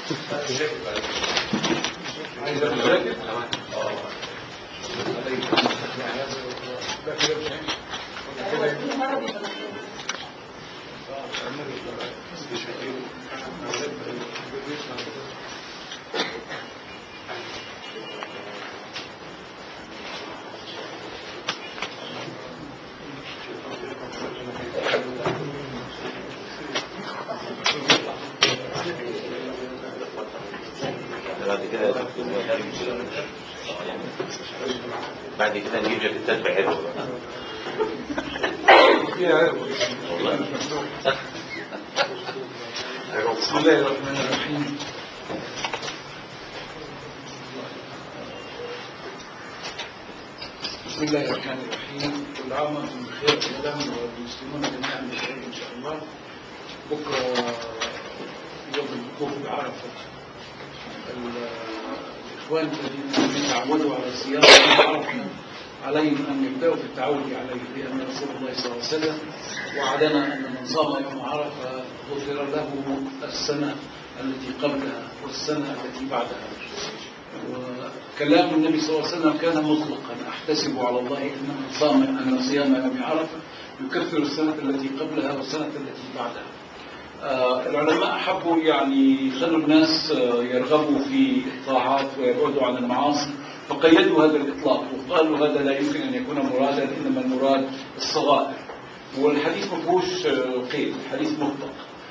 عايز اذاكر بعد كده بعد كده نجيب لك التتبع حلو فيها والله بسم الله الرحمن الرحيم بسم الله الرحمن الرحيم كل عام وانتم بخير ولهم والمسلمون جميعا بخير ان شاء الله بكره يوم الوقوف بعرفه ال- الاخوان الذين تعودوا على صيام عرفه عليهم ان يبداوا في التعود عليه لان رسول الله صلى الله عليه وسلم وعدنا ان من صام يوم عرفه غفر له السنه التي قبلها والسنه التي بعدها وكلام النبي صلى الله عليه وسلم كان مطلقا احتسب على الله ان من صام ان صيام يوم عرفه يكفر السنه التي قبلها والسنه التي بعدها آه، العلماء حبوا يعني يخلوا الناس آه، يرغبوا في الطاعات ويبعدوا عن المعاصي فقيدوا هذا الإطلاق وقالوا هذا لا يمكن أن يكون مرادا إنما المراد الصغائر والحديث ما فيهوش آه، قيد الحديث مطلق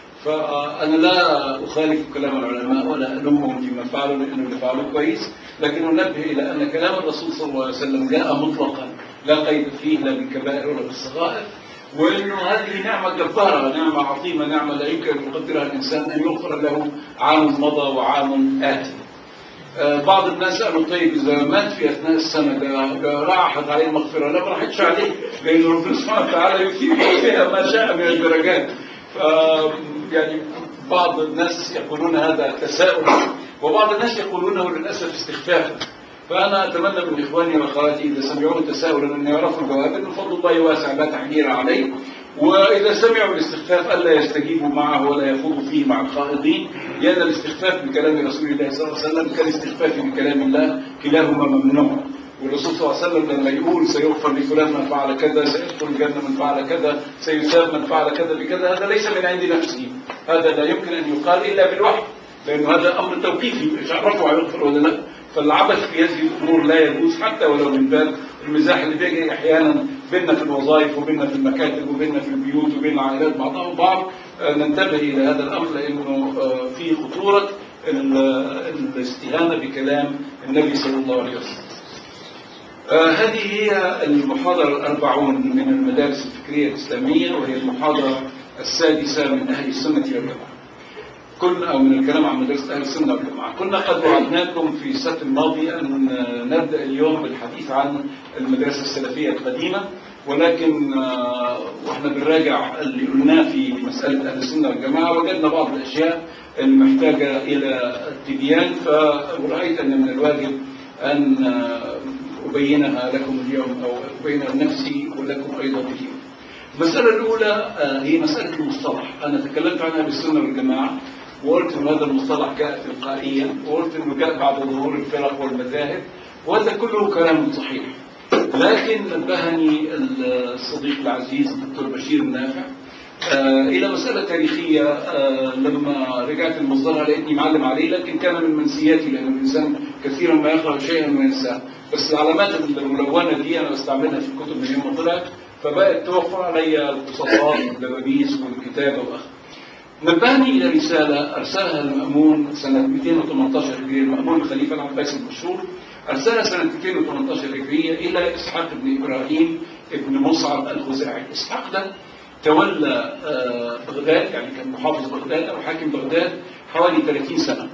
فأنا لا أخالف كلام العلماء ولا ألومهم فيما فعلوا لأنه اللي فعلوه كويس لكن أنبه إلى أن كلام الرسول صلى الله عليه وسلم جاء مطلقا لا قيد فيه لا بالكبائر ولا بالصغائر وانه هذه نعمه جباره نعمه عظيمه نعمه لا يمكن ان يقدرها الانسان ان يغفر له عام مضى وعام اتي آه، بعض الناس قالوا طيب اذا مات في اثناء السنه ده ده راحت عليه المغفره لا ما راحتش عليه لان ربنا سبحانه وتعالى يثيب فيها ما شاء من الدرجات ف يعني بعض الناس يقولون هذا تساؤل وبعض الناس يقولونه للاسف استخفافا فأنا أتمنى من إخواني وأخواتي إذا سمعوا تساؤلا أن يعرفوا الجواب أن فضل الله واسع لا تحجير عليه وإذا سمعوا الاستخفاف ألا يستجيبوا معه ولا يخوضوا فيه مع الخائضين لأن الاستخفاف بكلام رسول الله صلى الله عليه وسلم كالاستخفاف بكلام الله كلاهما ممنوع والرسول صلى الله عليه وسلم لما يقول سيغفر لفلان من فعل كذا سيدخل الجنة من فعل كذا سيثاب من فعل كذا بكذا هذا ليس من عند نفسه هذا لا يمكن أن يقال إلا بالوحي لأنه هذا أمر توقيفي مش عرفوا هيغفر ولا لا فالعبث في هذه الامور لا يجوز حتى ولو من باب المزاح اللي بيجي احيانا بيننا في الوظائف وبيننا في المكاتب وبيننا في البيوت وبين العائلات بعضها البعض آه، ننتبه الى هذا الامر لانه آه، فيه خطوره ال- الاستهانه بكلام النبي صلى الله عليه وسلم. آه، هذه هي المحاضرة الأربعون من المدارس الفكرية الإسلامية وهي المحاضرة السادسة من أهل السنة والجماعة. كنا أو من الكلام عن مدرسة أهل السنة والجماعة كنا قد وعدناكم في السبت الماضي أن نبدأ اليوم بالحديث عن المدرسة السلفية القديمة ولكن آه، واحنا بنراجع اللي قلناه في مسألة أهل السنة والجماعة وجدنا بعض الأشياء المحتاجة إلى التبيان فرأيت أن من الواجب أن آه، أبينها لكم اليوم أو أبينها لنفسي ولكم أيضا اليوم المسألة الأولى آه، هي مسألة المصطلح أنا تكلمت عنها بالسنة والجماعة وقلت أن هذا المصطلح جاء تلقائيا وقلت أنه جاء بعد ظهور الفرق والمذاهب وهذا كله كلام صحيح لكن نبهني الصديق العزيز الدكتور بشير النافع آه، إلى مسألة تاريخية آه، لما رجعت المصدر لقيتني معلم عليه لكن كان من منسياتي لأن الإنسان كثيرا ما يقرأ شيئا وينساه بس العلامات الملونة دي أنا بستعملها في الكتب من يوم ما طلعت فبقت توفر علي القصصات والدبابيس والكتابة وآخره نبهني إلى رسالة أرسلها المأمون سنة 218 هجرية المأمون الخليفة العباسي المشهور أرسلها سنة 218 هجرية إلى إسحاق بن إبراهيم بن مصعب الخزاعي إسحاق ده تولى آه، بغداد يعني كان محافظ بغداد أو حاكم بغداد حوالي 30 سنة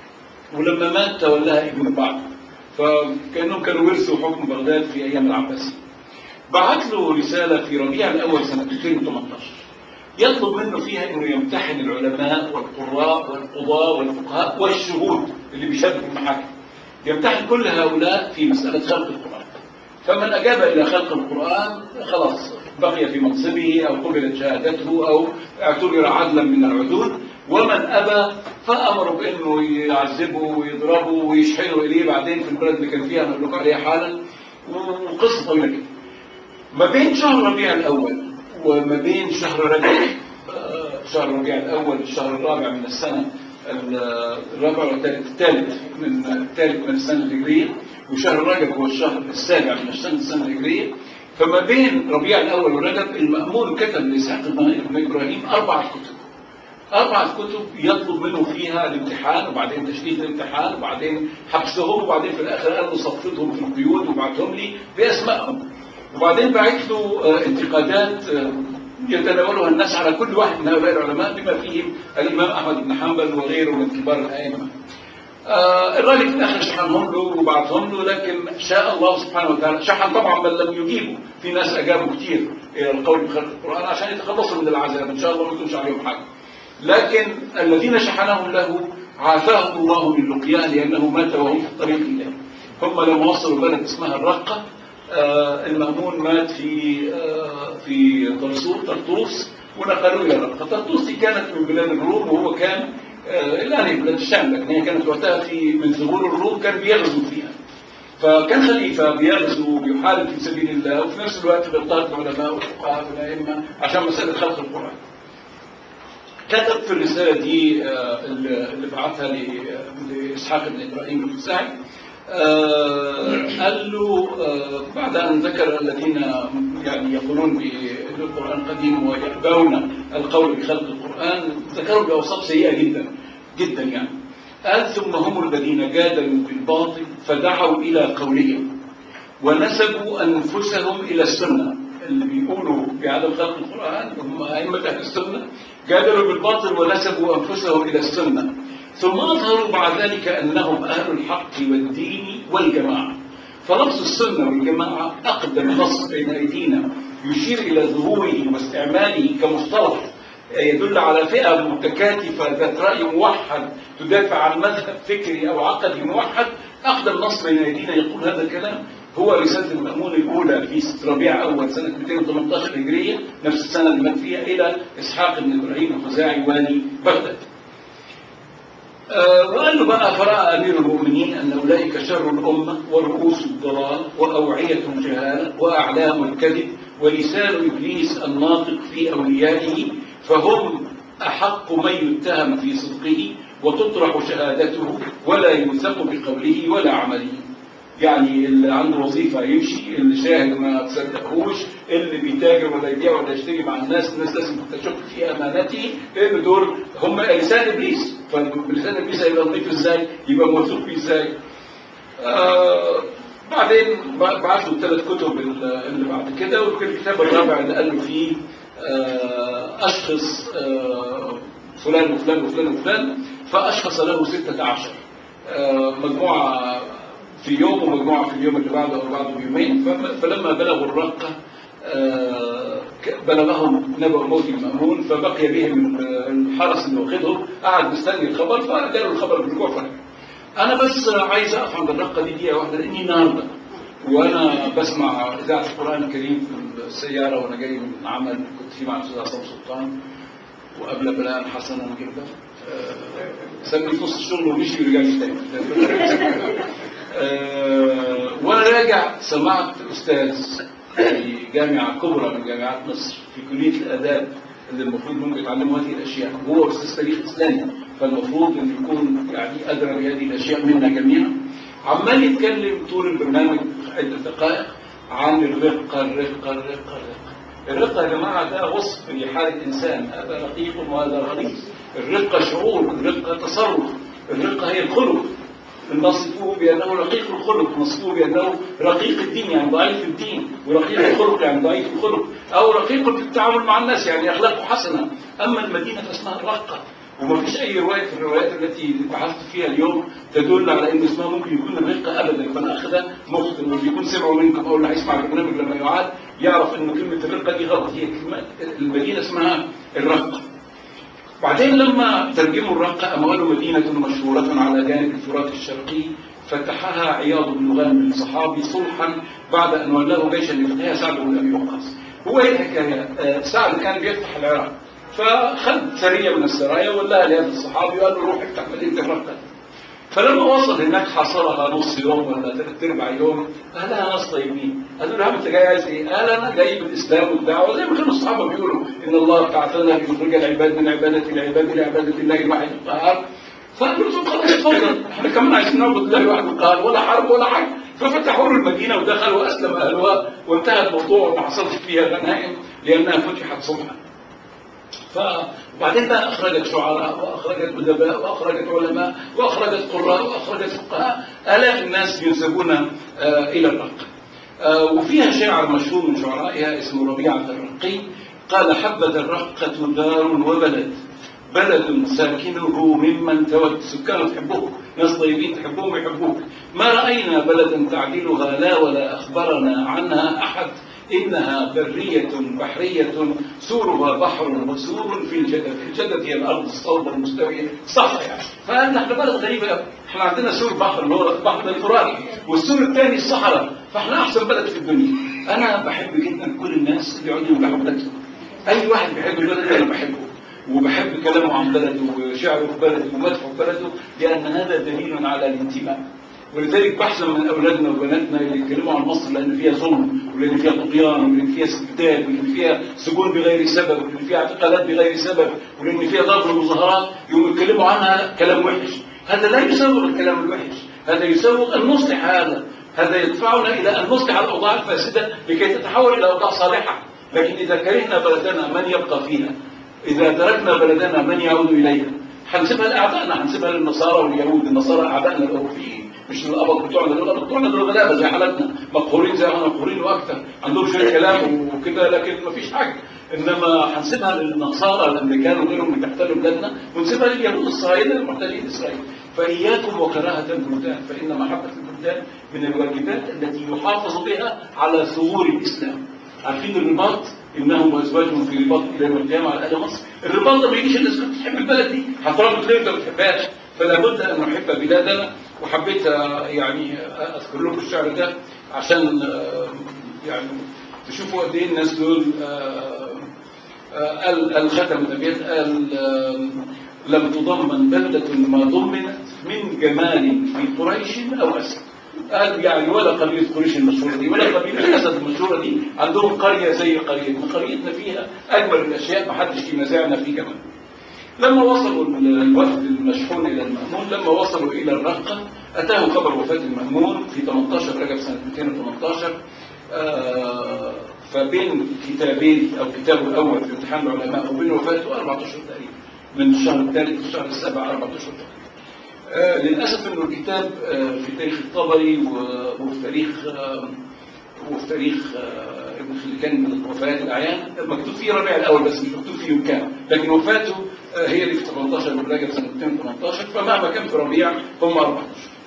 ولما مات تولاها ابن بعد فكأنهم كانوا ورثوا حكم بغداد في أيام العباسية بعت له رسالة في ربيع الأول سنة 2018 يطلب منه فيها انه يمتحن العلماء والقراء والقضاة والفقهاء والشهود اللي بيشاركوا في المحاكم يمتحن كل هؤلاء في مسألة خلق القرآن فمن أجاب إلى خلق القرآن خلاص بقي في منصبه أو قبلت شهادته أو اعتبر عدلا من العدول ومن أبى فأمروا بأنه يعذبه ويضربه ويشحنوا إليه بعدين في البلد اللي كان فيها نقول لكم عليها حالا وقصة طويلة كده ما بين شهر ربيع الأول وما بين شهر رجب آه، شهر ربيع الأول الشهر الرابع من السنة ال- الرابع والثالث الثالث من الثالث من السنة الهجرية وشهر رجب هو الشهر السابع من السنة السنة الهجرية فما بين ربيع الأول ورجب المأمون كتب لإسحاق بن إبراهيم أربعة كتب أربعة كتب يطلب منه فيها الامتحان وبعدين تشديد الامتحان وبعدين حبسهم وبعدين في الآخر قال له صفتهم في القيود وبعتهم لي بأسمائهم وبعدين بعت له آه، انتقادات آه، يتناولها الناس على كل واحد من هؤلاء العلماء بما فيهم الإمام أحمد بن حنبل وغيره من كبار الأئمة آه، الراجل في الاخر شحنهم له وبعتهم له لكن شاء الله سبحانه وتعالى شحن طبعا من لم يجيبوا في ناس اجابوا كتير الى القول بخلق القران عشان يتخلصوا من العذاب ان شاء الله ما يكونش عليهم حاجه لكن الذين شحنهم له عافاهم الله من لقياه لانه مات وهم في الطريق اليه هم لما وصلوا بلد اسمها الرقه آه، المأمون مات في آه، في طرسوس طرطوس ونقلوه الى الرقه طرطوس دي كانت من بلاد الروم وهو كان آه، الان هي بلاد الشام لكن هي كانت وقتها في من ثغور الروم كان بيغزو فيها فكان خليفه بيغزو وبيحارب في سبيل الله وفي نفس الوقت بيضطهد العلماء والفقهاء والائمه عشان مساله خلق القران. كتب في الرساله دي آه، اللي اللي بعتها ل- لاسحاق بن ابراهيم الخزاعي آه، قال له آه، بعد ان ذكر الذين يعني يقولون بان القران قديم ويأبون القول بخلق القران ذكروا باوصاف سيئه جدا جدا يعني قال ثم هم الذين جادلوا بالباطل فدعوا الى قولهم ونسبوا انفسهم الى السنه اللي بيقولوا بعدم خلق القران هم ائمه اهل السنه جادلوا بالباطل ونسبوا انفسهم الى السنه ثم اظهروا بعد ذلك انهم اهل الحق والدين والجماعه فلفظ السنه والجماعه اقدم نص بين ايدينا يشير الى ظهوره واستعماله كمصطلح يدل على فئة متكاتفة ذات رأي موحد تدافع عن مذهب فكري أو عقدي موحد أقدم نص بين أيدينا يقول هذا الكلام هو رسالة المأمون الأولى في ربيع أول سنة 218 هجرية نفس السنة اللي مات فيها إلى إسحاق بن إبراهيم الخزاعي والي بغداد. آه، وقال له بقى فرأى أمير المؤمنين أن أولئك شر الأمة ورؤوس الضلال وأوعية الجهالة وأعلام الكذب ولسان إبليس الناطق في أوليائه فهم أحق من يتهم في صدقه وتطرح شهادته ولا يوثق بقوله ولا عمله يعني اللي عنده وظيفة يمشي اللي شاهد ما تصدقهوش اللي بيتاجر ولا يبيع ولا يشتري مع الناس الناس لازم تشك في امانته لان دول هم لسان ابليس فلسان ابليس هيبقى نظيف ازاي يبقى موثوق فيه ازاي آه بعدين بعت له الثلاث كتب اللي بعد كده والكتاب الرابع اللي قال له فيه آه اشخص آه فلان وفلان وفلان وفلان فاشخص له ستة عشر آه مجموعة في يوم ومجموعة في اليوم اللي بعده أو بعده بيومين فم- فلما بلغوا الرقة آه، ك- بلغهم نبأ موت المأمون فبقي بهم آه، الحرس اللي واخدهم قعد مستني الخبر فجاله الخبر بالرجوع فرجع أنا بس عايز أقف عند الرقة دي دقيقة واحدة لأني النهاردة وأنا بسمع إذاعة القرآن الكريم في السيارة وأنا جاي من عمل كنت فيه مع الأستاذ عصام سلطان وقبل بلاء حسنا جدا آه، سابني في نص الشغل ومشي ورجع لي تاني آه، وانا راجع سمعت استاذ في جامعه كبرى من جامعات مصر في كليه الاداب اللي المفروض ممكن يتعلموا هذه الاشياء هو استاذ تاريخ اسلامي فالمفروض انه يكون يعني ادرى بهذه الاشياء منا جميعا عمال يتكلم طول البرنامج عده دقائق عن الرقه الرقه الرقه الرقه الرقة يا جماعة ده وصف لحالة إنسان هذا رقيق وهذا غليظ الرقة شعور الرقة تصرف الرقة هي الخلق نصفه بأنه رقيق الخلق نصفه بأنه رقيق الدين يعني ضعيف الدين ورقيق الخلق يعني ضعيف الخلق أو رقيق في التعامل مع الناس يعني أخلاقه حسنة أما المدينة فاسمها الرقة وما فيش أي رواية في الروايات التي بحثت فيها اليوم تدل على أن اسمها ممكن يكون الرقة أبدا فالأخ ده مخطئ واللي يكون سمعوا منكم أو اللي هيسمع البرنامج لما يعاد يعرف أن كلمة الرقة دي غلط هي كلمة المدينة اسمها الرقة بعدين لما ترجموا الرقة أموال مدينة مشهورة على جانب الفرات الشرقي فتحها عياض بن غانم الصحابي صلحا بعد أن ولاه جيشا لفتحها سعد بن أبي وقاص هو ايه الحكاية؟ آه، سعد كان بيفتح العراق فخد سرية من السرايا ولاها لهذا الصحابي وقال له روح افتح مدينة الرقة فلما وصل هناك حاصرها نص يوم ولا ثلاث ارباع يوم اهلها ناس طيبين قالوا له انت جاي عايز ايه؟ قال انا جاي بالاسلام والدعوه زي ما كانوا الصحابه بيقولوا ان الله بعثنا ليخرج العباد من عباده العباد الى عباده الله الواحد القهار فقالوا له خلاص اتفضل احنا كمان عايزين نعبد الله الواحد القهار ولا حرب ولا حاجه ففتحوا له المدينه ودخلوا واسلم اهلها وانتهى الموضوع وما حصلش فيها غنائم لانها فتحت صبحا فبعدين بقى أخرجت شعراء وأخرجت أدباء وأخرجت علماء وأخرجت قراء وأخرجت فقهاء آلاف الناس ينسبون آه، إلى الرق آه، وفيها شاعر مشهور من شعرائها اسمه ربيعة الرقي قال حبت الرقة دار وبلد بلد ساكنه ممن تود سكانه تحبوك ناس طيبين تحبهم ويحبوك ما رأينا بلدا تعدلها لا ولا أخبرنا عنها أحد إنها برية بحرية سورها بحر وسور في الجدد الجدد هي الأرض الصلبة المستوية صح يعني فقال احنا بلد غريبة أوي. احنا عندنا سور بحر اللي هو بحر الفرات والسور الثاني الصحراء فاحنا أحسن بلد في الدنيا أنا بحب جدا كل الناس اللي يقعدوا يمدحوا بلدهم أي واحد بيحب البلد أنا بحبه وبحب كلامه عن بلده وشعره في بلده ومدحه في بلده لأن هذا دليل على الانتماء ولذلك بحثا من اولادنا وبناتنا اللي يتكلموا عن مصر لان فيها ظلم ولان فيها طغيان ولان فيها استبداد ولان فيها سجون بغير سبب ولان فيها اعتقالات بغير سبب ولان فيها ضرب ومظاهرات يقوموا يتكلموا عنها كلام وحش هذا لا يسوغ الكلام الوحش هذا يسوغ ان نصلح هذا هذا يدفعنا الى ان نصلح الاوضاع الفاسده لكي تتحول الى اوضاع صالحه لكن اذا كرهنا بلدنا من يبقى فيها اذا تركنا بلدنا من يعود اليها هنسيبها لاعدائنا هنسيبها للنصارى واليهود النصارى اعدائنا الاوروبيين مش الابط بتوعنا دول الابط بتوعنا دول غلابه زي حالتنا مقهورين زي ما احنا مقهورين واكثر عندهم شويه كلام وكده لكن ما فيش حاجه انما هنسيبها للنصارى الامريكان وغيرهم اللي بيحتلوا بلادنا ونسيبها لليهود الصهاينه المحتلين اسرائيل فاياكم وكراهه البلدان فان محبه البلدان من الواجبات التي يحافظ بها على ثغور الاسلام عارفين الرباط انهم وازواجهم في رباط الى يوم القيامه على اهل مصر الرباط ده ما يجيش الناس كانت تحب البلد دي هتربط ليه انت ما بتحبهاش فلا بد ان نحب بلادنا وحبيت آه، يعني آه، اذكر لكم الشعر ده عشان آه، يعني تشوفوا قد ايه الناس دول آه، آه، قال قال ختم الابيات قال آه، لم تضمن بلدة ما ضمنت من جمال في قريش او اسد قال يعني ولا قبيلة قريش المشهورة دي ولا قبيلة الأسد المشهورة دي عندهم قرية زي قريتنا قريتنا فيها أجمل الأشياء ما حدش ينازعنا فيه كمان لما وصلوا الوفد المشحون إلى المأمون لما وصلوا إلى الرقة أتاه خبر وفاة المأمون في 18 رجب سنة 218 آه، فبين كتابين أو كتابه الأول في امتحان العلماء وبين وفاته أربعة أشهر تقريبا من الشهر الثالث للشهر السابع أربعة أشهر تقريبا آه، للأسف أنه الكتاب آه، في تاريخ الطبري و- وفي تاريخ آه، وفي تاريخ آه، ابن خلكان من الوفيات الأعيان مكتوب فيه ربيع الأول بس مش مكتوب فيه كام لكن وفاته آه، هي اللي في 18 من رجب سنة 218 فمهما كان في ربيع هم 14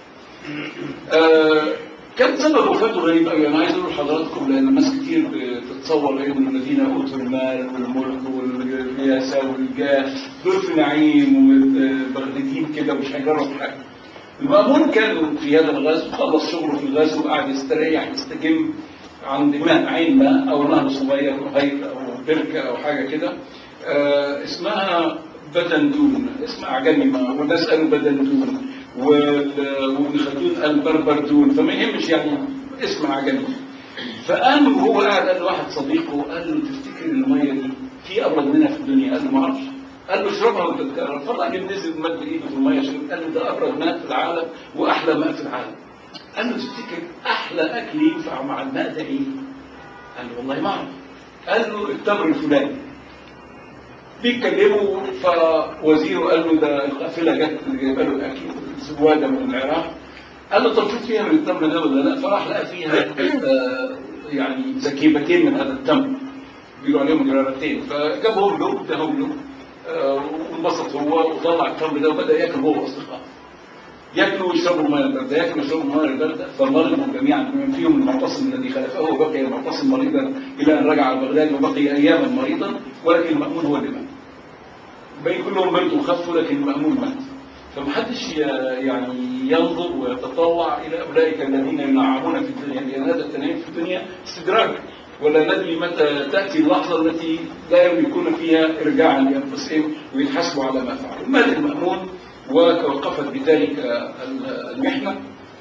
آه، كان سبب وفاته غريب قوي انا عايز اقول لحضراتكم لان الناس كتير بتتصور ان الذين اوتوا المال والملك والرياسه والجاه دول في نعيم وبغدادين كده مش هيجرب حاجه. المأمون كان في هذا الغزو خلص شغله في الغزو وقعد يستريح يستجم عند ماء عين ماء او نهر صغير بحيره او بركه او حاجه كده آه، اسمها بدندون اسم اعجمي ما والناس قالوا بدندون وال- وابن خلدون قال بربردون فما يهمش يعني اسم عجمي فقام وهو قاعد قال لواحد صديقه قال له تفتكر الميه دي في ابرد منها في الدنيا قال له ما اعرفش قال له اشربها وانت تكرر فالراجل نزل مد ايده في الميه شرب قال له ده ابرد ماء في العالم واحلى ماء في العالم قال له تفتكر احلى اكل ينفع مع الماء ده ايه؟ قال له والله ما اعرف قال له التمر الفلاني بيتكلموا فوزيره قال له ده القافله جت جايبه له الاكل سواده من العراق قال له طب شوف فيها من التمر ده ولا لا فراح لقى فيها آه، يعني زكيبتين من هذا التمر بيقولوا عليهم جرارتين فجابهم له اداهم له آه، وانبسط هو وطلع التمر ده وبدا ياكل هو واصدقائه ياكلوا ويشربوا الماء البارده ياكلوا ويشربوا الماء البارده فمرضوا جميعا بمن فيهم المعتصم الذي خلفه وبقي المعتصم مريضا الى ان رجع بغداد وبقي اياما مريضا ولكن المامون هو اللي مات الباقي كلهم ماتوا وخفوا لكن المأمون مات فمحدش ي- يعني ينظر ويتطلع الى اولئك الذين ينعمون في الدنيا لان هذا التنعيم في الدنيا استدراج ولا ندري متى تاتي اللحظه التي لا يملكون فيها ارجاعا لانفسهم ويتحاسبوا على ما فعلوا. مات المامون وتوقفت بذلك ال- المحنه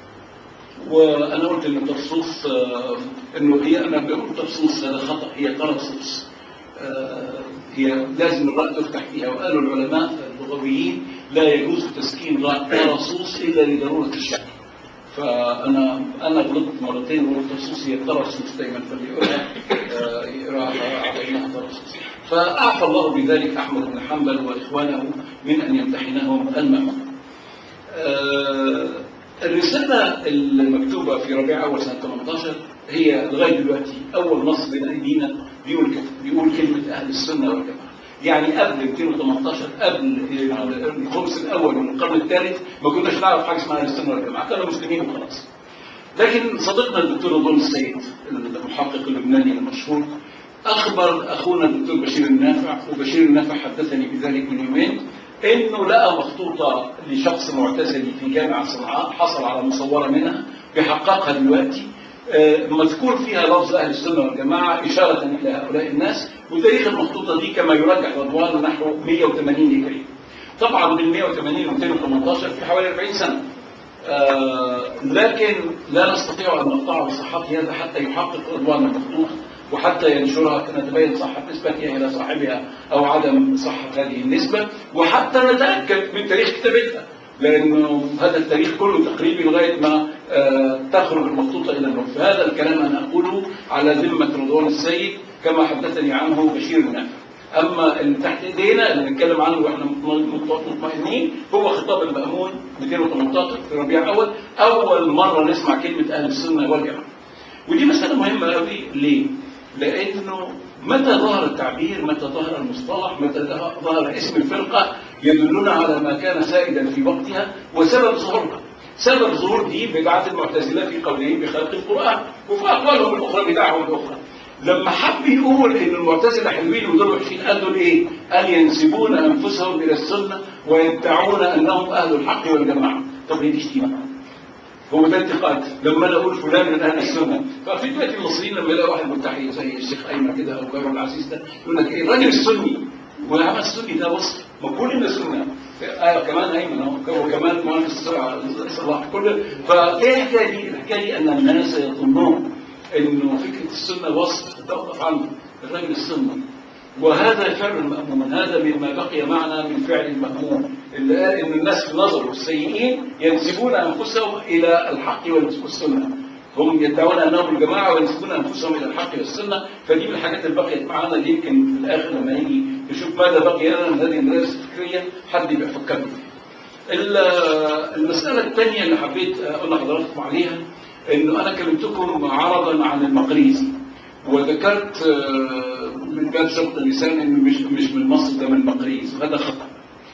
وانا قلت ان الترصوص آه، انه هي انا بقول ترصوص هذا خطا هي ترصوص آه، هي لازم الراء تفتح فيها وقالوا العلماء اللغويين لا يجوز تسكين راء ترصوص الا لضروره الشك فانا انا غلطت مرتين وقلت ترصوص هي ترصوص دايما فاللي يقولها آه، يقراها على انها ترصوص فاعفى الله بذلك احمد بن حنبل واخوانه من ان يمتحنهم المأمون آه، الرسالة المكتوبة في ربيع أول سنة 18 هي لغاية دلوقتي أول نص بين أيدينا بيقول كده بيقول كلمة أهل السنة والجماعة يعني قبل 218 قبل الخمس الأول من القرن الثالث ما كناش نعرف حاجة اسمها أهل السنة والجماعة كانوا مسلمين وخلاص لكن صديقنا الدكتور رضوان السيد المحقق اللبناني المشهور أخبر أخونا الدكتور بشير النافع وبشير النافع حدثني بذلك من يومين انه لقى مخطوطه لشخص معتزلي في جامعه صنعاء حصل على مصوره منها بيحققها دلوقتي آه، مذكور فيها لفظ اهل السنه والجماعه اشاره الى هؤلاء الناس وتاريخ المخطوطه دي كما يرجح رضوان نحو 180 هجري طبعا من 180 ل 218 في حوالي 40 سنه آه، لكن لا نستطيع ان نقطع بصحة هذا حتى يحقق رضوان المخطوطه وحتى ينشرها نتبين صحة نسبتها إلى صاحبها أو عدم صحة هذه النسبة وحتى نتأكد من تاريخ كتابتها لأنه هذا التاريخ كله تقريبي لغاية ما آه، تخرج المخطوطة إلى النور فهذا الكلام أنا أقوله على ذمة رضوان السيد كما حدثني عنه بشير النافع أما اللي تحت إيدينا اللي نتكلم عنه وإحنا مطمئنين هو خطاب المأمون 218 في ربيع أول أول مرة نسمع كلمة أهل السنة والجماعة ودي مسألة مهمة قوي ليه؟ لأنه متى ظهر التعبير متى ظهر المصطلح متى ظهر اسم الفرقة يدلنا على ما كان سائدا في وقتها وسبب ظهورها سبب ظهور دي بدعة المعتزلة في قولهم بخلق القرآن وفي أقوالهم الأخرى بدعهم الأخرى لما حب يقول ان المعتزله حلوين ودول وحشين قال دول ايه؟ قال ينسبون انفسهم الى السنه ويدعون انهم اهل الحق والجماعه. طب هي دي شتيمه؟ هو ده انتقاد لما انا اقول فلان من اهل السنه ففي دلوقتي المصريين لما يلاقوا واحد ملتحي زي الشيخ ايمن كده او جابر العزيز ده يقول لك ايه الراجل السني والعمل السني ده وصف مقبول ان سنه آه كمان ايمن اهو هو كمان مهندس صلاح كل فايه الحكايه دي؟ الحكايه دي ان الناس يظنون انه فكره السنه وصف تتوقف عنه الراجل السني وهذا فعل المأمون هذا مما بقي معنا من فعل المأمون اللي قال ان الناس في نظره السيئين ينسبون انفسهم الى الحق والسنه هم يدعون انهم الجماعه وينسبون انفسهم الى الحق والسنه فدي من الحاجات اللي بقيت معانا اللي يمكن في الاخر لما يجي نشوف ماذا بقي لنا من هذه المدارس الفكريه حد يبقى يفكرني فيها. المساله الثانيه اللي حبيت اقول لحضراتكم عليها انه انا كلمتكم عرضا عن المقريزي وذكرت من باب سبق اللسان انه مش مش من مصر ده من مقريز وهذا خطا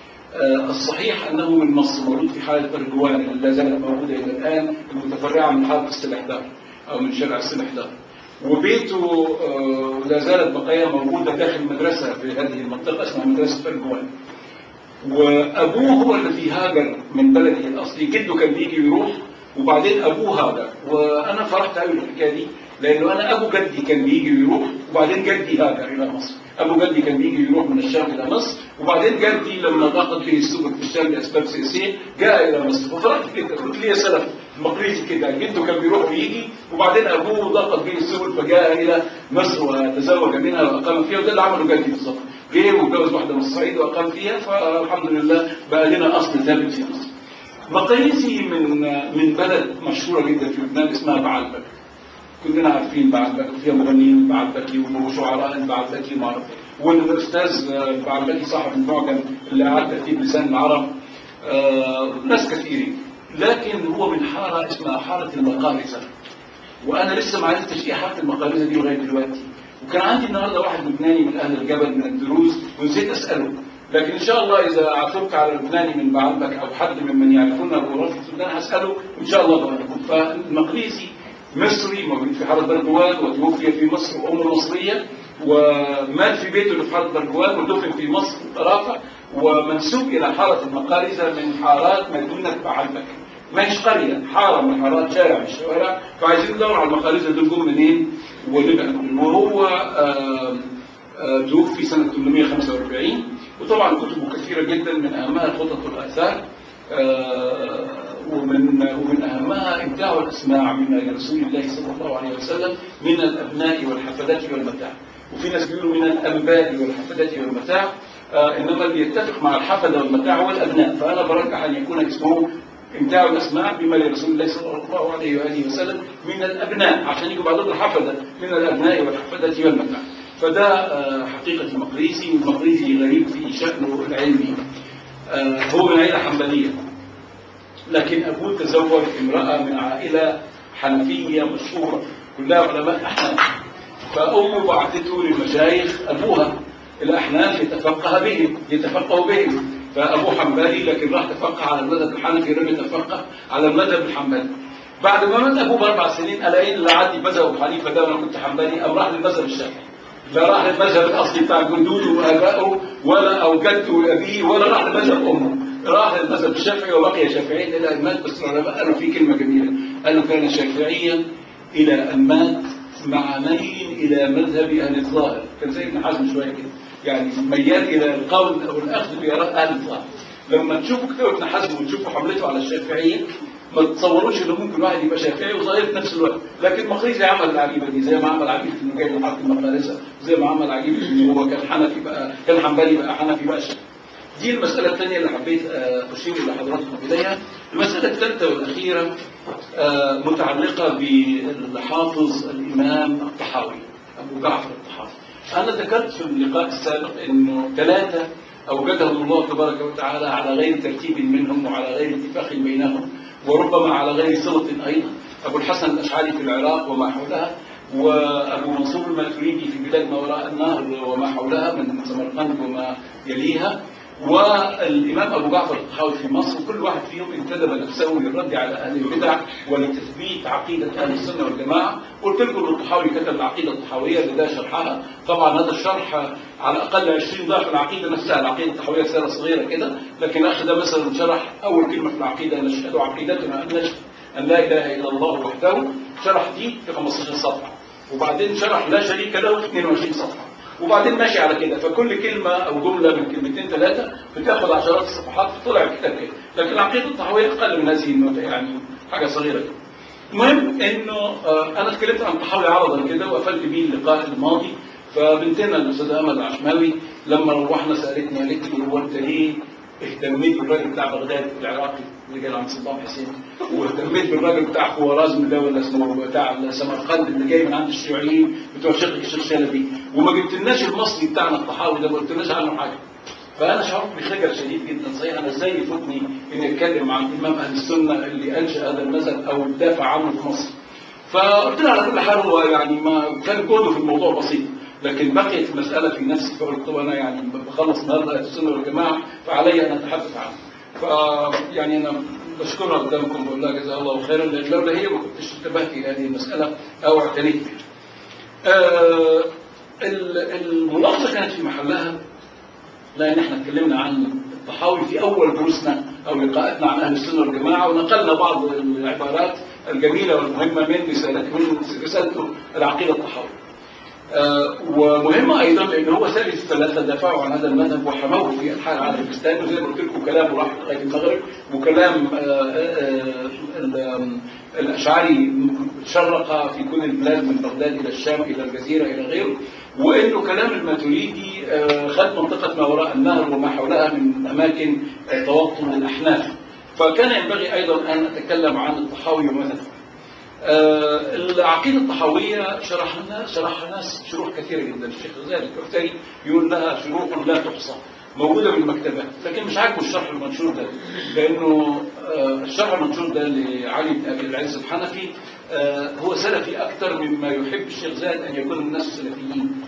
الصحيح انه من مصر موجود في حاله برجوان اللي لا زالت موجوده الى الان المتفرعه من حاره السلحدار او من شارع السلحدار وبيته لا زالت بقايا موجوده داخل مدرسه في هذه المنطقه اسمها مدرسه برجوان وابوه هو الذي هاجر من بلده الاصلي جده كان بيجي ويروح وبعدين ابوه هاجر وانا فرحت قوي بالحكايه دي لانه انا ابو جدي كان بيجي ويروح وبعدين جدي هاجر الى مصر ابو جدي كان بيجي ويروح من الشام الى مصر وبعدين جدي لما ضاقت به السبل في الشام لاسباب سياسيه جاء الى مصر ففرحت كده قلت لي يا سلف مقريزي كده جده كان بيروح ويجي وبعدين ابوه ضاقت به السبل فجاء الى مصر وتزوج منها واقام فيها وده اللي عمله جدي بالظبط جه واتجوز واحده من الصعيد واقام فيها فالحمد لله بقى لنا اصل ثابت في مصر مقاييسي من من بلد مشهوره جدا في لبنان اسمها بعلبك كلنا عارفين بعلبك وفيها مغنيين بعلبكي وشعراء بعلبكي وما اعرف والاستاذ بعلبكي صاحب المعجم اللي قعد ترتيب لسان العرب آه ناس كثيرين لكن هو من حاره اسمها حاره المقارزه وانا لسه ما عرفتش ايه حاره المقارزه دي لغايه دلوقتي وكان عندي النهارده واحد لبناني من اهل الجبل من الدروز ونسيت اساله لكن ان شاء الله اذا عثرت على لبناني من بعلبك او حد ممن يعرفون جغرافيا السودان هساله ان شاء الله بقولكم فالمقريزي مصري موجود في حاره برجوان وتوفي في مصر وامه مصريه ومات في بيته اللي في حاره برجوان ودفن في مصر في طرافه ومنسوب الى حاره المقارزه من حارات مدينه بعلبك ما هيش قريه حاره من حارات شارع من الشوارع فعايزين ندور على المقارزه دول جم منين ونبقى وهو آه، آه، توفي سنه 845 وطبعا كتبه كثيره جدا من اهمها خطط الاثار آه، ومن ومن اهمها ابداع الاسماع من رسول الله صلى الله عليه وسلم من الابناء والحفدات والمتاع وفي ناس بيقولوا من الانباء والحفدات والمتاع آه، انما اللي يتفق مع الحفده والمتاع هو الابناء فانا برجح ان يكون اسمه امتاع الاسماع بما لرسول الله صلى الله عليه واله وسلم من الابناء عشان يجوا بعضهم الحفده من الابناء والحفده والمتاع فده آه، حقيقه المقريزي والمقريزي غريب في شانه العلمي آه، هو من عائله حنبليه لكن أبوه تزوج امرأة من عائلة حنفية مشهورة كلها علماء أحناف فأمه بعثته للمشايخ أبوها الأحناف يتفقه بهم يتفقه بهم فأبوه حنبلي لكن راح تفقه على المذهب الحنفي لم يتفقه على المذهب الحنبلي بعد ما مات أبوه بأربع سنين قال إيه اللي عدي مذهب أبو حنيفة ده وأنا كنت حنبلي أم راح للمذهب الشافعي لا راح للمذهب الأصلي بتاع جدوده وآبائه ولا أو جده وأبيه ولا راح لمذهب أمه راح للمذهب الشافعي وبقي شافعيا الى ان مات بس العلماء قالوا في كلمه جميله قالوا كان شافعيا الى ان مات مع ميل الى مذهب اهل الظاهر كان زي ابن حزم شويه كده يعني ميال الى القول او الاخذ باراء اهل الظاهر لما تشوفوا كتاب ابن حزم وتشوفوا حملته على الشافعيه ما تتصوروش ان ممكن واحد يبقى شافعي وظاهري في نفس الوقت لكن مقريزي عمل العجيبه دي زي ما عمل عجيبه انه جاي من حرف المقارسه زي ما عمل عجيبه انه هو كان حنفي بقى كان حنبلي بقى حنفي بقى شافعي دي المسألة الثانية اللي حبيت آه، أشير إلى حضراتكم إليها المسألة الثالثة والأخيرة آه، متعلقة بالحافظ الإمام الطحاوي أبو جعفر الطحاوي أنا ذكرت في اللقاء السابق أنه ثلاثة أوجدهم الله تبارك وتعالى على غير ترتيب منهم وعلى غير اتفاق بينهم وربما على غير صلة أيضا أبو الحسن الأشعري في العراق وما حولها وأبو منصور الماتريدي في بلاد ما وراء النهر وما حولها من سمرقند وما يليها والإمام أبو جعفر الطحاوي في مصر كل واحد فيهم انتدب نفسه للرد على أهل البدع ولتثبيت عقيدة أهل السنة والجماعة قلت لكم أن الطحاوي كتب العقيدة الطحاوية اللي ده شرحها طبعا هذا الشرح على الأقل 20 ضعف العقيدة نفسها العقيدة الطحاوية رسالة صغيرة كده لكن أخ ده مثلا شرح أول كلمة في العقيدة نشهد عقيدتنا أن نشهد أن لا إله إلا الله وحده شرح دي في 15 صفحة وبعدين شرح لا شريك له في 22 صفحة وبعدين ماشي على كده فكل كلمة أو جملة من كلمتين ثلاثة بتاخد عشرات الصفحات فطلع الكتاب كده لكن العقيدة الطحاوية أقل من هذه النوتة يعني حاجة صغيرة كده المهم إنه آه، أنا اتكلمت عن الطحاوي عرضا كده وقفلت بيه اللقاء الماضي فبنتنا الأستاذة أمل العشماوي لما روحنا سألتني قالت لي هو أنت ليه اهتميت بالراجل بتاع بغداد العراقي اللي جاي عند صدام حسين واهتميت بالراجل بتاع خوارزم ده ولا اسمه بتاع سمرقند اللي جاي من عند الشيوعيين بتوع شيخ الشيخ شلبي وما جبتلناش المصري بتاعنا الطحاوي ده ما قلتلناش عنه حاجه فانا شعرت بخجل شديد جدا صحيح انا ازاي يفوتني اني اتكلم عن امام اهل السنه اللي انشا هذا المذهب او دافع عنه في مصر فقلت له على كل حال هو يعني ما كان جهده في الموضوع بسيط لكن بقيت المسألة في نفسي فقلت طب أنا يعني بخلص النهارده أهل السنة والجماعة فعلي أن أتحدث عنه. ف يعني أنا بشكرها قدامكم بقول لها جزاها الله خيرا لأن لولا هي ما كنتش انتبهت إلى هذه المسألة أو اعتنيت بها. آه ال- الملاحظة كانت في محلها لأن احنا اتكلمنا عن الطحاوي في أول دروسنا أو لقاءاتنا عن أهل السنة والجماعة ونقلنا بعض العبارات الجميلة والمهمة من رسالته من رسالته العقيدة الطحاوي. آه، ومهمة أيضا لأن هو ثالث الثلاثة دافعوا عن هذا المذهب وحموه في أنحاء العالم الإسلامي وزي ما قلت لكم كلامه راح لغاية المغرب وكلام آه، آه، ال- الأشعري شرق في كل البلاد من بغداد إلى الشام إلى الجزيرة إلى غيره وإنه كلام الماتريدي آه، خد منطقة ما وراء النهر وما حولها من أماكن آه، توطن الأحناف فكان ينبغي أيضا أن أتكلم عن الطحاوي ومذهبه آه، العقيدة الطحاوية شرحنا شرحها ناس شروح كثيرة جدا الشيخ غزالي الكفتري يقول لها شروح لا تحصى موجودة في المكتبات لكن مش عاجبه الشرح المنشور ده لأنه آه، الشرح المنشور ده لعلي بن أبي العز الحنفي آه، هو سلفي أكثر مما يحب الشيخ زايد أن يكون الناس سلفيين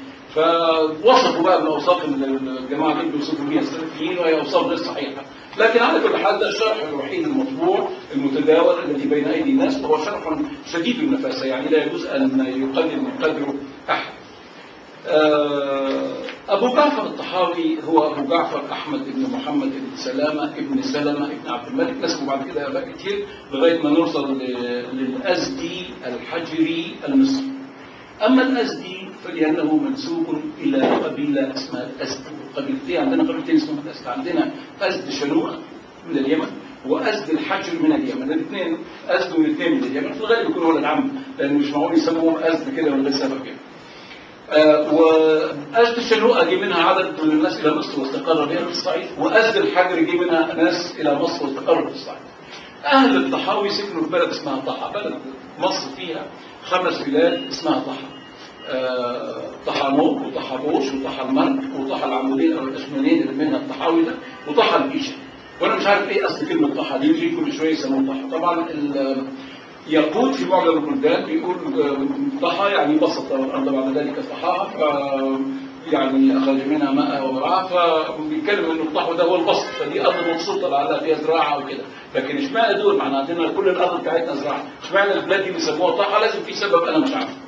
فوصفوا بقى بأوصاف الجماعة اللي بيوصفوا بيها السلفيين وهي أوصاف غير صحيحة لكن على كل حال ده الشرح الوحيد المطبوع المتداول الذي بين أيدي الناس وهو شرح شديد النفاسة يعني لا يجوز أن يقلل من قدره أحد آه، أبو جعفر الطحاوي هو أبو جعفر أحمد بن محمد بن سلامة بن سلمة بن عبد الملك نسبه بعد كده آباء كتير لغاية ما نوصل ل- للأزدي الحجري المصري أما الأزدي فلأنه منسوب إلى قبيلة اسمها الأزد قبيلتين عندنا قبيلتين اسمها الأزد عندنا أزد شنوءة من اليمن وأزد الحجر من اليمن الاثنين أزد والاثنين من اليمن في الغالب يكونوا ولد عم لأن مش معقول يسموهم أزد كده ولا سبب كده آه، وأزد الشنوءة جه منها عدد من الناس إلى مصر واستقر بها في الصعيد وأزد الحجر جه منها ناس إلى مصر واستقروا في الصعيد أهل الطحاوي سكنوا في بلد اسمها طحا بلد مصر فيها خمس بلاد اسمها طحا آه، طحا نوب وطحا بوش وطحا المرج وطحا العمودين أو الأشمانين اللي منها الطحاوي ده وطحا الإيشة وأنا مش عارف إيه أصل كلمة طحا دي يجي كل شوية يسموه طحا طبعا ال- يقود في معجم البلدان بيقول آه، طحا يعني بسط الأرض بعد ذلك طحاها ف يعني أخرج منها ماء ومرعاها فبيتكلم إنه الطحو ده هو البسط فدي أرض مبسوطة لعلها فيها زراعة وكده لكن اشمعنى دول معنى عندنا كل الأرض بتاعتنا زراعة اشمعنى البلاد دي بيسموها طحا لازم في سبب أنا مش عارف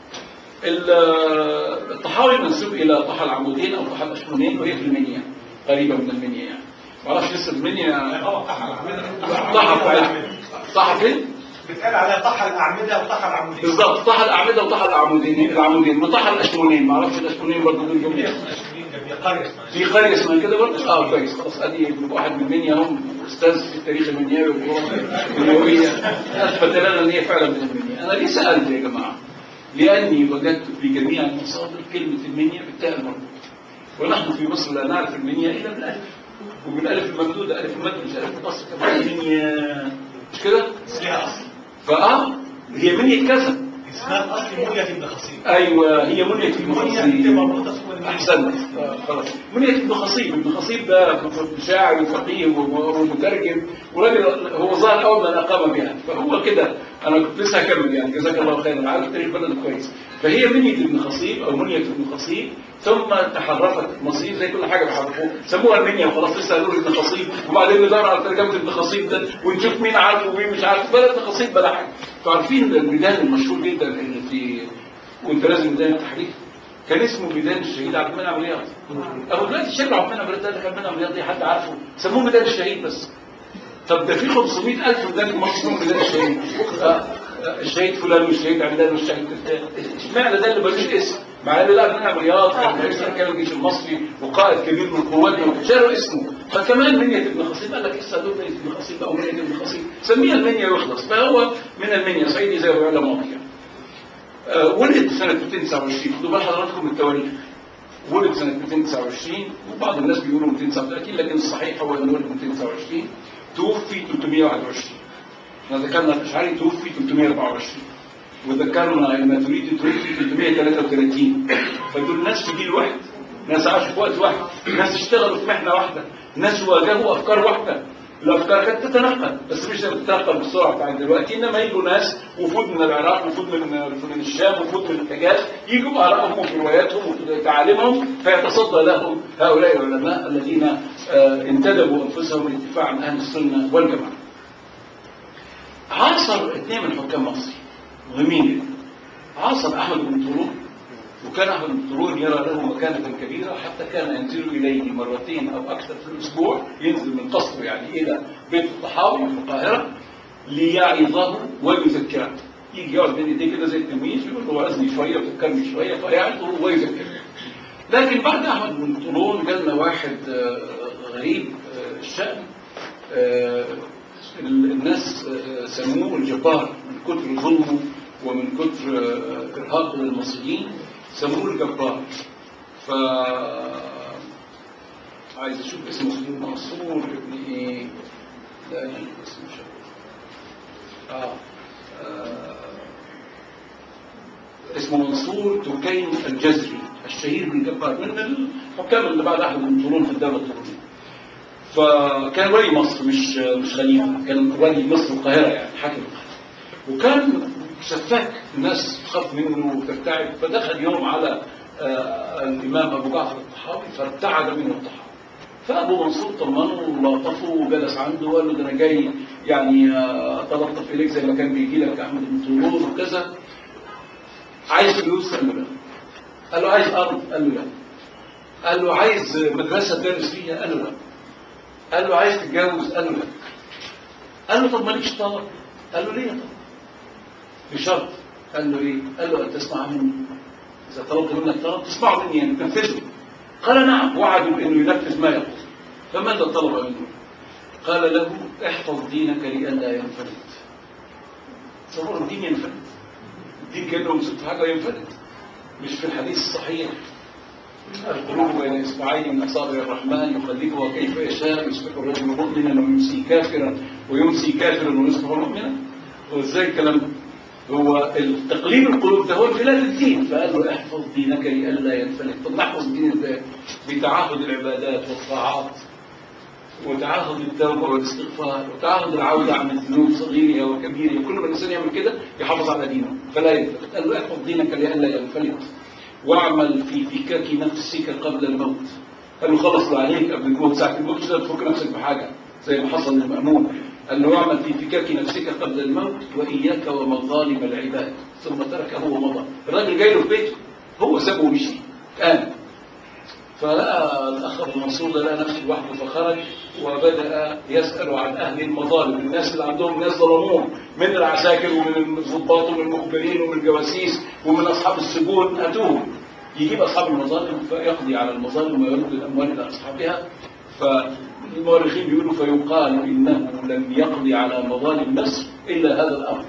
ال- الطحاوي منسوب إلى طحا العمودين أو طحا الأشمونين وهي في المنيا قريبة من المنيا يعني معرفش لسه المنيا هو طحا الأعمدة طحا بتاعتنا طحا فين؟ بيتقال عليها طحا الأعمدة وطحا العمودية بالظبط طحا الأعمدة وطحا العمودين العمودين وطحا الأشمونين معرفش الأشمونين برضه دول هي جميع اسمها جميع قرية اسمها في قرية اسمها كده برضه؟ اه كويس خلاص ادي واحد من المنيا هم استاذ في التاريخ المنيوي والجغرافيا المنيوية اثبت لنا ان هي فعلا من المنيا انا ليه سالت يا جماعه؟ لاني وجدت في جميع المصادر كلمه المنيا بالتاء المربوطه ونحن في مصر لا نعرف المنيا الا بالالف وبالالف الممدوده الف المد مش الف مصر كمان المنيا مش كده؟ ليها أصل فاه هي منيا كذا اسمها الأصل منية ابن خصيب ايوه هي منيا ابن منية خصيب بتبقى مربوطة اسمها المنية. احسنت آه، خلاص منية ابن خصيب ابن خصيب ده شاعر وفقيه ومترجم وراجل هو ظهر اول من اقام بها فهو كده انا كنت لسه هكمل يعني جزاك الله خيرا عارف تاريخ بلد كويس فهي منية ابن خصيب او منية ابن خصيب ثم تحرفت مصير زي كل حاجه بيحرفوها سموها المنيا وخلاص لسه قالوا ابن خصيب وبعدين ندور على ترجمه ابن خصيب ده ونشوف مين عارفه ومين مش عارف بلد ابن خصيب بلا حاجه فعارفين الميدان المشهور جدا اللي في وانت لازم ميدان التحرير كان اسمه ميدان الشهيد عبد المنعم رياض اهو دلوقتي الشيخ عبد المنعم رياض ده اللي كان منعم رياض دي حد عارفه سموه ميدان الشهيد بس طب ده في 500 ألف ميدان في مصر اسمهم ميدان الشهيد آه، آه، الشهيد فلان والشهيد عمدان والشهيد التاني اشمعنى ده اللي ملوش اسم مع ان لا منعم رياض كان رئيس اركان الجيش المصري وقائد كبير من قواتنا شالوا اسمه فكمان منية ابن خصيب قال لك اسا دول منية ابن خصيب او منية ابن خصيب سميها المنيا ويخلص فهو من المنيا صعيدي زي ما بيقول ماضي يعني. آه، ولد سنة 229 خدوا بال حضراتكم من التواريخ ولد سنة 229 وبعض الناس بيقولوا 239 لكن الصحيح هو انه ولد 229 توفي 321 احنا ذكرنا الاشعري توفي 324 وذكرنا الماتريدي توفي 333 فدول ناس في جيل واحد ناس عاشوا في وقت واحد ناس اشتغلوا في محنة واحدة ناس واجهوا افكار واحدة الافكار كانت تتنقل بس مش بتتنقل بالسرعه بتاعت دلوقتي انما يجوا ناس وفود من العراق وفود من من الشام وفود من الحجاز يجوا بارائهم وفي رواياتهم وفي تعاليمهم فيتصدى لهم هؤلاء العلماء الذين آه، انتدبوا انفسهم للدفاع عن اهل السنه والجماعه. عاصر اثنين من حكام مصر مهمين جدا. عاصر احمد بن طولون وكان احمد بن طولون يرى له مكانه كبيره حتى كان ينزل اليه مرتين او اكثر في الاسبوع ينزل من قصره يعني الى بيت الطحاوي في القاهره ليعظه ويذكره يجي يقعد بين ايديه كده زي التلميذ يقول له وعظني شويه وفكرني شويه فيعظه ويذكره لكن بعد احمد بن طولون جالنا واحد آه، غريب آه، الشأن آه، الناس آه، سموه الجبار من كتر ظلمه ومن كتر آه، ارهاقه للمصريين سموه الجبار ف عايز اشوف اسمه اسمه منصور ابن ايه لا يعني اسمه مش عارف. اه, آه. اسمه منصور تركين الجزري الشهير بالجبار من الحكام اللي بعد احمد بن طولون في الدوله الطولونيه فكان ولي مصر مش مش خليفه كان ولي مصر القاهره يعني حاكم القاهره وكان سفاك الناس تخاف منه وترتعب فدخل يوم على آه، الامام ابو جعفر الطحاوي فارتعد منه الطحاوي فابو منصور طمنه ولطفه وجلس عنده وقال له ده انا جاي يعني آه، اتلطف اليك زي ما كان بيجي لك احمد بن طولون وكذا عايز فلوس قال له لا قال له عايز ارض قال له لا قال له عايز مدرسه تدرس فيها قال له لا قال له عايز تتجوز قال له لا قال له طب مالكش طلب قال له ليه طب بشرط قال له ايه قال له ان تسمع مني اذا طلبت منك طلب تسمعه مني يعني تنفذه قال نعم وعدوا بانه ينفذ ما يقول فماذا طلب منه قال له احفظ دينك لئلا ينفلت تصور الدين ينفلت الدين كانه مسكت حاجه ينفلت مش في الحديث الصحيح القلوب بين اصبعين من اصابع الرحمن يقلبها كيف يشاء يصبح الرجل مؤمنا ويمسي كافرا ويمسي كافرا ويصبح مؤمنا وازاي الكلام ده؟ هو تقليب القلوب ده هو انفلات الدين فقال له احفظ دينك لئلا ينفلت طب نحفظ الدين ازاي؟ بتعهد العبادات والطاعات وتعهد التوبه والاستغفار وتعهد العوده عن الذنوب صغيرها وكبيرها كل ما الانسان يعمل كده يحافظ على دينه فلا ينفلت قال له احفظ دينك لئلا ينفلت واعمل في فكاك نفسك قبل الموت قال له خلص اللي عليك قبل الموت ساعه الموت مش تفك نفسك بحاجه زي ما حصل للمأمون قال له اعمل في فكاك نفسك قبل الموت واياك ومظالم العباد ثم تركه ومضى الراجل جاي له في بيته هو سابه ومشي كان فلقى الاخ ابو منصور ده لقى نفسه لوحده فخرج وبدا يسال عن اهل المظالم الناس اللي عندهم ناس ظلموهم من العساكر ومن الضباط ومن المخبرين ومن الجواسيس ومن اصحاب السجون اتوهم يجيب اصحاب المظالم فيقضي على المظالم ويرد الاموال الى اصحابها فالمؤرخين بيقولوا فيقال انه لم يقضي على مظالم مصر الا هذا الامر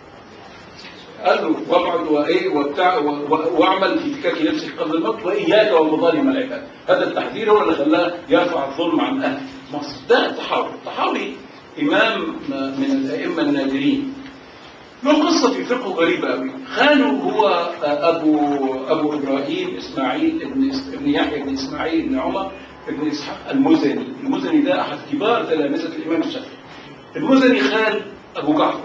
قال له واقعد وايه وبتاع و- و- واعمل في فكاك نفسك قبل الموت واياك ومظالم العباد هذا التحذير هو اللي خلاه يرفع الظلم عن اهل مصر ده الطحاوي الطحاوي امام من الائمه النادرين له قصه في فقهه غريبه قوي خاله هو ابو ابو ابراهيم اسماعيل ابن ابن يحيى بن اسماعيل بن عمر بن اسحاق المزني المزني ده احد كبار تلامذه الامام الشافعي المزني خال ابو جعفر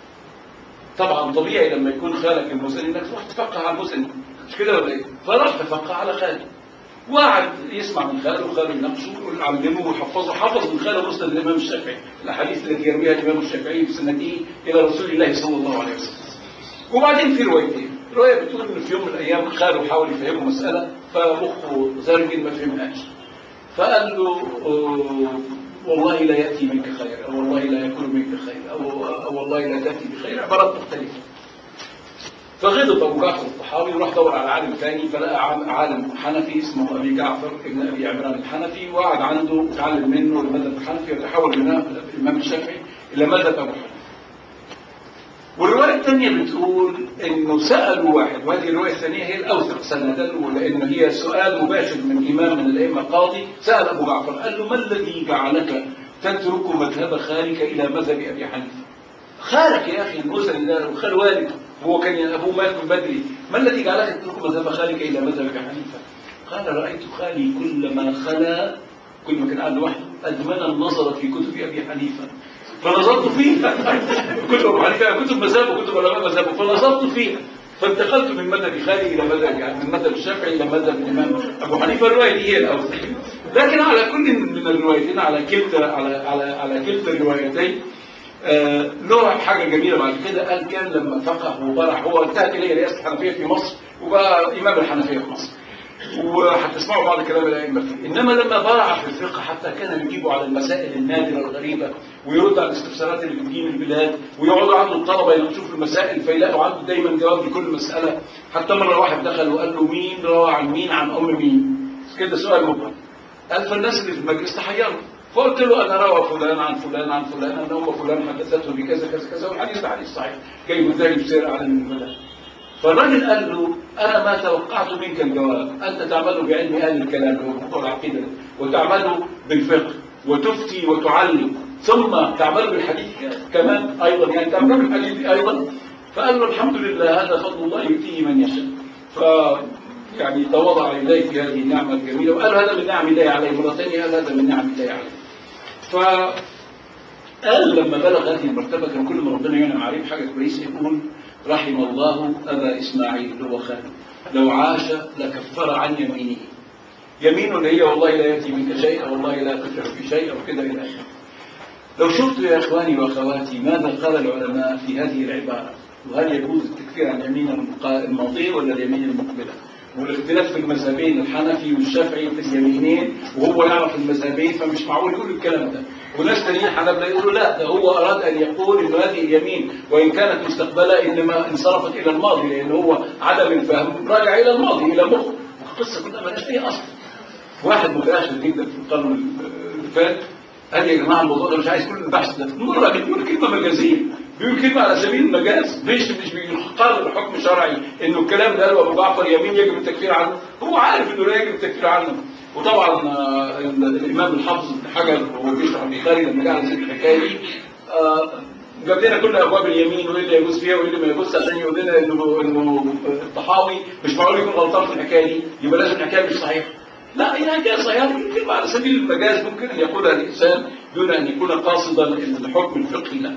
طبعا طبيعي لما يكون خالك المزني انك تروح تفقه على المزني مش كده ولا ايه؟ فراح تفقه على خاله وقعد يسمع من خاله وخاله يناقشه ويعلمه ويحفظه حفظ من خاله مسند الامام الشافعي الاحاديث التي يرويها الامام الشافعي في سنته الى رسول الله صلى الله عليه وسلم وبعدين في روايتين روايه بتقول ان في يوم من الايام خاله حاول يفهمه مساله فمخه زرجل ما فهمهاش فقال له آه، والله لا يأتي منك خير أو والله لا يكون منك خير أو, أو والله لا تأتي بخير عبارات مختلفة فغضب أبو جعفر الطحاوي وراح دور على عالم ثاني فلقى عالم- عالم حنفي اسمه أبي جعفر ابن أبي عمران الحنفي وقعد عنده وتعلم منه المذهب الحنفي وتحول من الإمام الشافعي إلى مذهب أبو حنيفة والرواية الثانية بتقول إنه سألوا واحد وهذه الرواية الثانية هي الأوثق سندا لأن هي سؤال مباشر من إمام من الأئمة قاضي سأل أبو جعفر قال له ما الذي جعلك تترك مذهب خالك إلى مذهب أبي حنيفة؟ خالك يا أخي المزني ده وخال والد هو كان أبوه مات من بدري ما الذي جعلك تترك مذهب خالك إلى مذهب أبي حنيفة؟ قال رأيت خالي كلما خلا كل ما كان قاعد لوحده أدمن النظر في كتب أبي حنيفة فنظرت فيها كتب ابو حنيفه كتب مذهبه وكتب علماء مذهبه فنظرت فيها فانتقلت من مذهب خالي الى مذهب يعني من مذهب الشافعي الى مذهب الامام ابو حنيفه الروايه دي هي الاوثق لكن على كل من الروايتين على كلتا على على على كلتا الروايتين آه له حاجه جميله بعد كده قال كان لما فقه وبرع هو انتهت اليه رئاسه الحنفيه في مصر وبقى امام الحنفيه في مصر وهتسمعوا بعض كلام الائمه فيه انما لما برع في الفقه حتى كان يجيبوا على المسائل النادره الغريبه ويرد على الاستفسارات اللي بتجي من البلاد ويقعدوا عنده الطلبه يناقشوا في المسائل فيلاقوا عنده دايما جواب لكل مساله حتى مره واحد دخل وقال له مين روى عن مين عن ام مين كده سؤال مبهم قال فالناس اللي في المجلس تحيروا فقلت له انا روى فلان عن فلان عن فلان ان ام فلان حدثته بكذا كذا كذا والحديث ده حديث صحيح جاي ازاي بسير على الملل فالراجل قال له انا ما توقعت منك الجواب انت تعمل بعلم اهل الكلام اللي هو موضوع العقيده وتعمل بالفقه وتفتي وتعلم ثم تعمل بالحديث كمان ايضا يعني تعمل بالحديث ايضا فقال له الحمد لله هذا فضل الله يؤتيه من يشاء ف يعني تواضع اليه في هذه النعمه الجميله وقال هذا من نعم الله عليه مره ثانيه قال هذا من نعم الله عليه ف قال لما بلغ هذه المرتبة كان كل ما ربنا ينعم عليه بحاجة كويسة يقول رحم الله أبا إسماعيل اللي هو خالد لو عاش لكفر عن يمينه يمينه اللي هي والله لا يأتي منك شيء أو والله لا تفعل في شيء أو كده إلى آخره لو شفت يا إخواني وأخواتي ماذا قال العلماء في هذه العبارة وهل يجوز التكفير عن اليمين الماضية ولا اليمين المقبلة والاختلاف في المذهبين الحنفي والشافعي في اليمينين وهو يعرف المذهبين فمش معقول يقول الكلام ده وناس تانيين حنابلة يقولوا لا ده هو أراد أن يقول إن هذه اليمين وإن كانت مستقبلة إنما انصرفت إلى الماضي لأن هو عدم الفهم راجع إلى الماضي إلى مخ القصة كلها مالهاش أي أصل واحد متأخر جدا في القرن اللي فات قال يا جماعه الموضوع ده مش عايز كل البحث ده المره بيقول كلمه مجازيه بيقول كلمه على سبيل المجاز مش مش بيقرر حكم شرعي انه الكلام ده لو ابو جعفر يمين يجب التكفير عنه هو عارف انه لا يجب التكفير عنه وطبعا آه، ال- الامام الحافظ ابن حجر وهو بيشرح البخاري لما جه على ذكر الحكايه دي آه، جاب لنا كل ابواب اليمين وايه اللي يجوز فيها وايه اللي ما يجوزش عشان يقول لنا انه انه الطحاوي مش معقول يكون غلطان في الحكايه دي يبقى لازم الحكايه مش صحيحه لا هي حكايه صحيحه يمكن على سبيل المجاز ممكن ان يقولها الانسان دون ان يكون قاصدا الحكم الفقهي له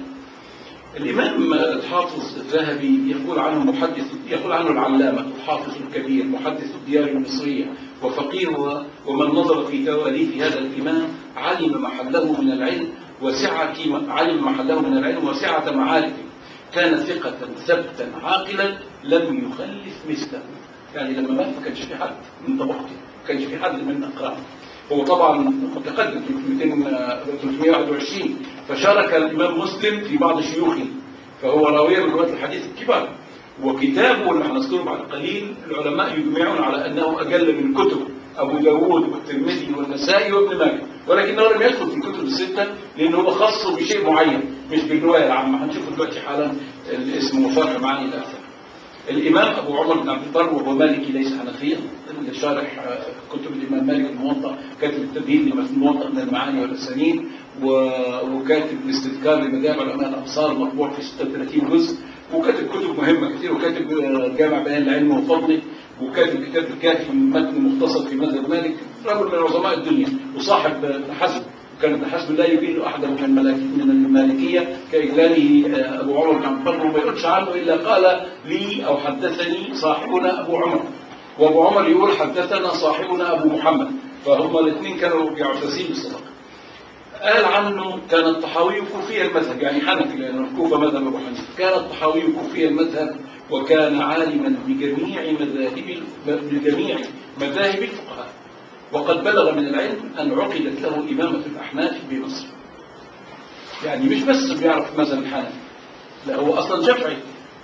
الإمام الحافظ الذهبي يقول عنه محدث يقول عنه العلامة الحافظ الكبير محدث الديار المصرية وفقيه و- ومن نظر في تواليف هذا الإمام علم محله من العلم وسعة علم محله من العلم وسعة معارفه كان ثقة ثبتا عاقلا لم يخلف مثله يعني لما مات ما كانش في حد من طبقته ما كانش في حد من أقرانه هو طبعا متقدم في 200 321 فشارك الإمام مسلم في بعض شيوخه فهو راوية من رواية الحديث الكبار وكتابه اللي هنذكره بعد قليل العلماء يجمعون على أنه أجل من كتب أبو داود والترمذي والنسائي وابن ماجه ولكنه لم يدخل في الكتب الستة لأنه هو خاصه بشيء معين مش بالرواية العامة هنشوف دلوقتي حالا الاسم وشرح معاني الآثار الإمام أبو عمر بن عبد البر وهو مالكي ليس حنفيا اللي شارح آه، كتب الإمام مالك الموطأ كاتب التمهيد للموطأ من المعاني والأسانيد و- وكاتب الاستذكار لمذاهب علماء الأمصار مطبوع في 36 جزء وكاتب كتب مهمة كثير وكاتب آه، جامع بيان العلم وفضله وكاتب كتاب الكافي متن مختصر في مذهب مالك رجل من عظماء الدنيا وصاحب آه، ابن حزم كان ابن حزم لا يجيل احدا من الملاك من المالكيه كاجلاله آه، ابو عمر بن عبد البر وما يقولش عنه الا قال لي او حدثني صاحبنا ابو عمر وابو عمر يقول حدثنا صاحبنا ابو محمد فهما الاثنين كانوا بيعتزين بالصداقه قال عنه كان الطحاوي كوفي المذهب يعني حنفي لأن الكوفة مذهب أبو حنيفة كان الطحاوي كوفي المذهب وكان عالما بجميع مذاهب بجميع مذاهب الفقهاء وقد بلغ من العلم أن عقدت له إمامة الأحناف بمصر يعني مش بس بيعرف مذهب الحنفي لا هو أصلا شافعي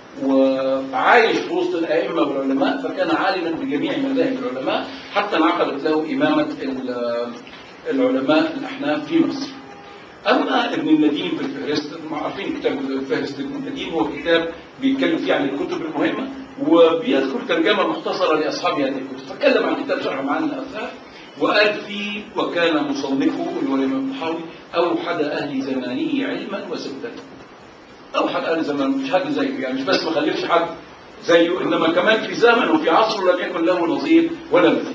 وعايش في وسط الأئمة والعلماء فكان عالما بجميع مذاهب العلماء حتى انعقدت له إمامة ال- العلماء الأحناف في مصر أما ابن النديم في الفهرست ما عارفين كتاب الفهرست ابن النديم هو كتاب بيتكلم فيه عن الكتب المهمة وبيذكر ترجمة مختصرة لأصحاب هذه الكتب فاتكلم عن كتاب شرح معاني الآثار وقال فيه وكان مصنفه اللي هو الإمام الطحاوي أوحد أهل زمانه علما وسدة أوحد أهل زمانه مش حد زيه يعني مش بس ما خلفش حد زيه إنما كمان في زمن وفي عصر لم يكن له نظير ولا مثيل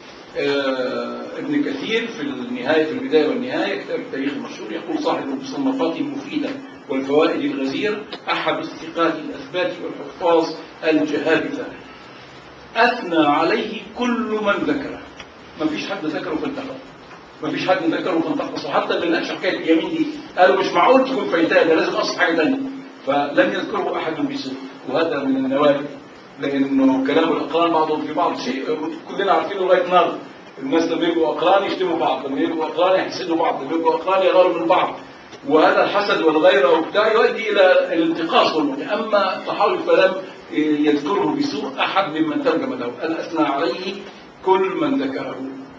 آه، ابن كثير في النهاية في البداية والنهاية كتاب التاريخ المشهور يقول صاحب المصنفات المفيدة والفوائد الغزيرة أحد الثقات الأثبات والحفاظ الجهابذة أثنى عليه كل من ذكره ما فيش حد ذكره فانتقص ما فيش حد ذكره فانتقص وحتى اللي ناقش حكاية اليمين دي قالوا مش معقول تكون فايتاه ده لازم أصل حاجة ثانيه فلم يذكره أحد بسوء وهذا من النوادر لانه كلام الاقران بعضهم في بعض شيء كلنا عارفينه لغايه النهارده الناس لما يبقوا اقران يشتموا بعض لما يبقوا اقران يحسدوا بعض لما يبقوا اقران يغاروا من بعض وهذا الحسد والغيره وبتاع يؤدي الى الانتقاص والمكان اما الطحاوي فلم يذكره بسوء احد ممن ترجم له قال اثنى عليه كل من ذكره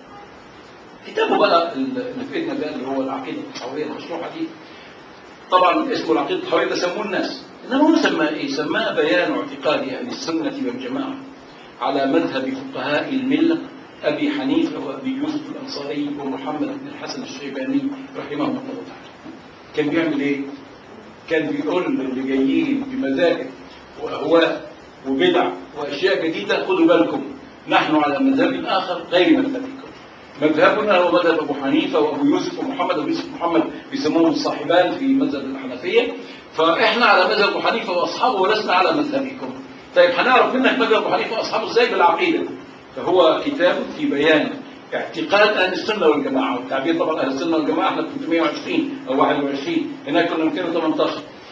كتابه بقى اللي في ايدنا ده اللي هو العقيده الطحاويه المشروحه دي طبعا اسمه العقيده الطحاويه ده سموه الناس انما هو سماه ايه؟ سماه بيان اعتقاد اهل السنه والجماعه على مذهب فقهاء المله ابي حنيفه وابي يوسف الانصاري ومحمد بن الحسن الشيباني رحمهم الله تعالى. كان بيعمل ايه؟ كان بيقول للي جايين بمذاهب واهواء وبدع واشياء جديده خدوا بالكم نحن على مذهب اخر غير مذهبكم. مذهبنا هو مذهب ابو حنيفه وابو يوسف ومحمد ابو يوسف محمد بيسموهم الصاحبان في مذهب الحنفيه فاحنا على مذهب ابو حنيفه واصحابه ولسنا على مذهبكم. طيب هنعرف منك مذهب ابو حنيفه واصحابه ازاي بالعقيده. فهو كتاب في بيان اعتقاد اهل السنه والجماعه والتعبير طبعا اهل السنه والجماعه احنا 320 او 21 هناك كنا 218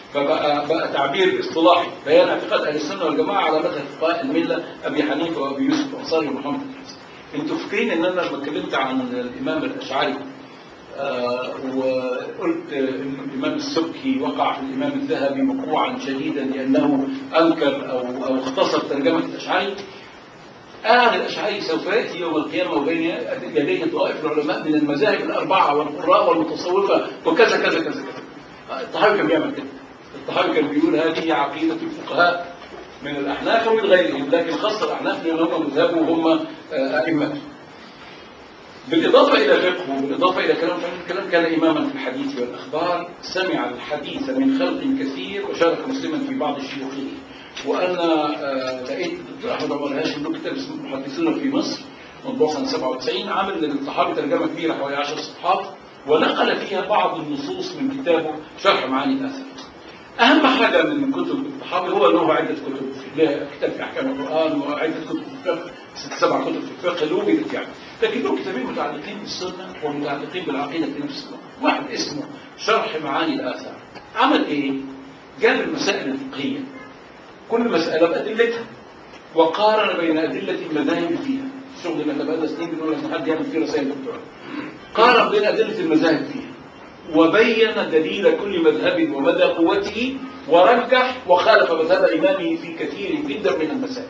فبقى بقى تعبير اصطلاحي بيان اعتقاد اهل السنه والجماعه على مذهب فقهاء المله ابي حنيفه وابي يوسف الانصاري ومحمد بن حسن. انتوا فاكرين ان انا لما اتكلمت عن الامام الاشعري آه، وقلت ان الامام السبكي وقع في الامام الذهبي وقوعا شديدا لانه انكر او او اختصر ترجمه الاشعري آه الأشعري سوف يأتي يوم القيامة وبين يديه طوائف العلماء من المذاهب الأربعة والقراء والمتصوفة وكذا كذا كذا كذا آه، الطحاوي كان بيعمل كده الطحاوي كان بيقول هذه عقيدة الفقهاء من الأحناف ومن غيرهم لكن خاصة الأحناف لأن هم مذهبه وهم آه، أئمته بالإضافة إلى فقهه وبالإضافة إلى كلام فهم الكلام كان إماما في الحديث والأخبار سمع الحديث من خلق كثير وشارك مسلما في بعض شيوخه وأنا آه، لقيت الدكتور أحمد عمر هاشم له كتاب اسمه محدثون في مصر مطبوع سنة 97 عمل للصحابي ترجمة كبيرة حوالي 10 صفحات ونقل فيها بعض النصوص من كتابه شرح معاني الآثار أهم حاجة من كتب الطحاوي هو له عدة كتب له كتاب في أحكام القرآن وعدة كتب في الفقه ست سبع كتب في الفقه له وجدت يعني لكن له كتابين متعلقين بالسنة ومتعلقين بالعقيدة في نفس الوقت واحد اسمه شرح معاني الآثار عمل إيه؟ جاب المسائل الفقهية كل مسألة بأدلتها وقارن بين أدلة المذاهب فيها الشغل اللي احنا بقالنا سنين بنقول ان حد يعمل فيه رسائل دكتوراه قارن بين أدلة المذاهب فيها وبين دليل كل مذهب ومدى قوته ورجح وخالف مذهب إمامه في كثير جدا من المسائل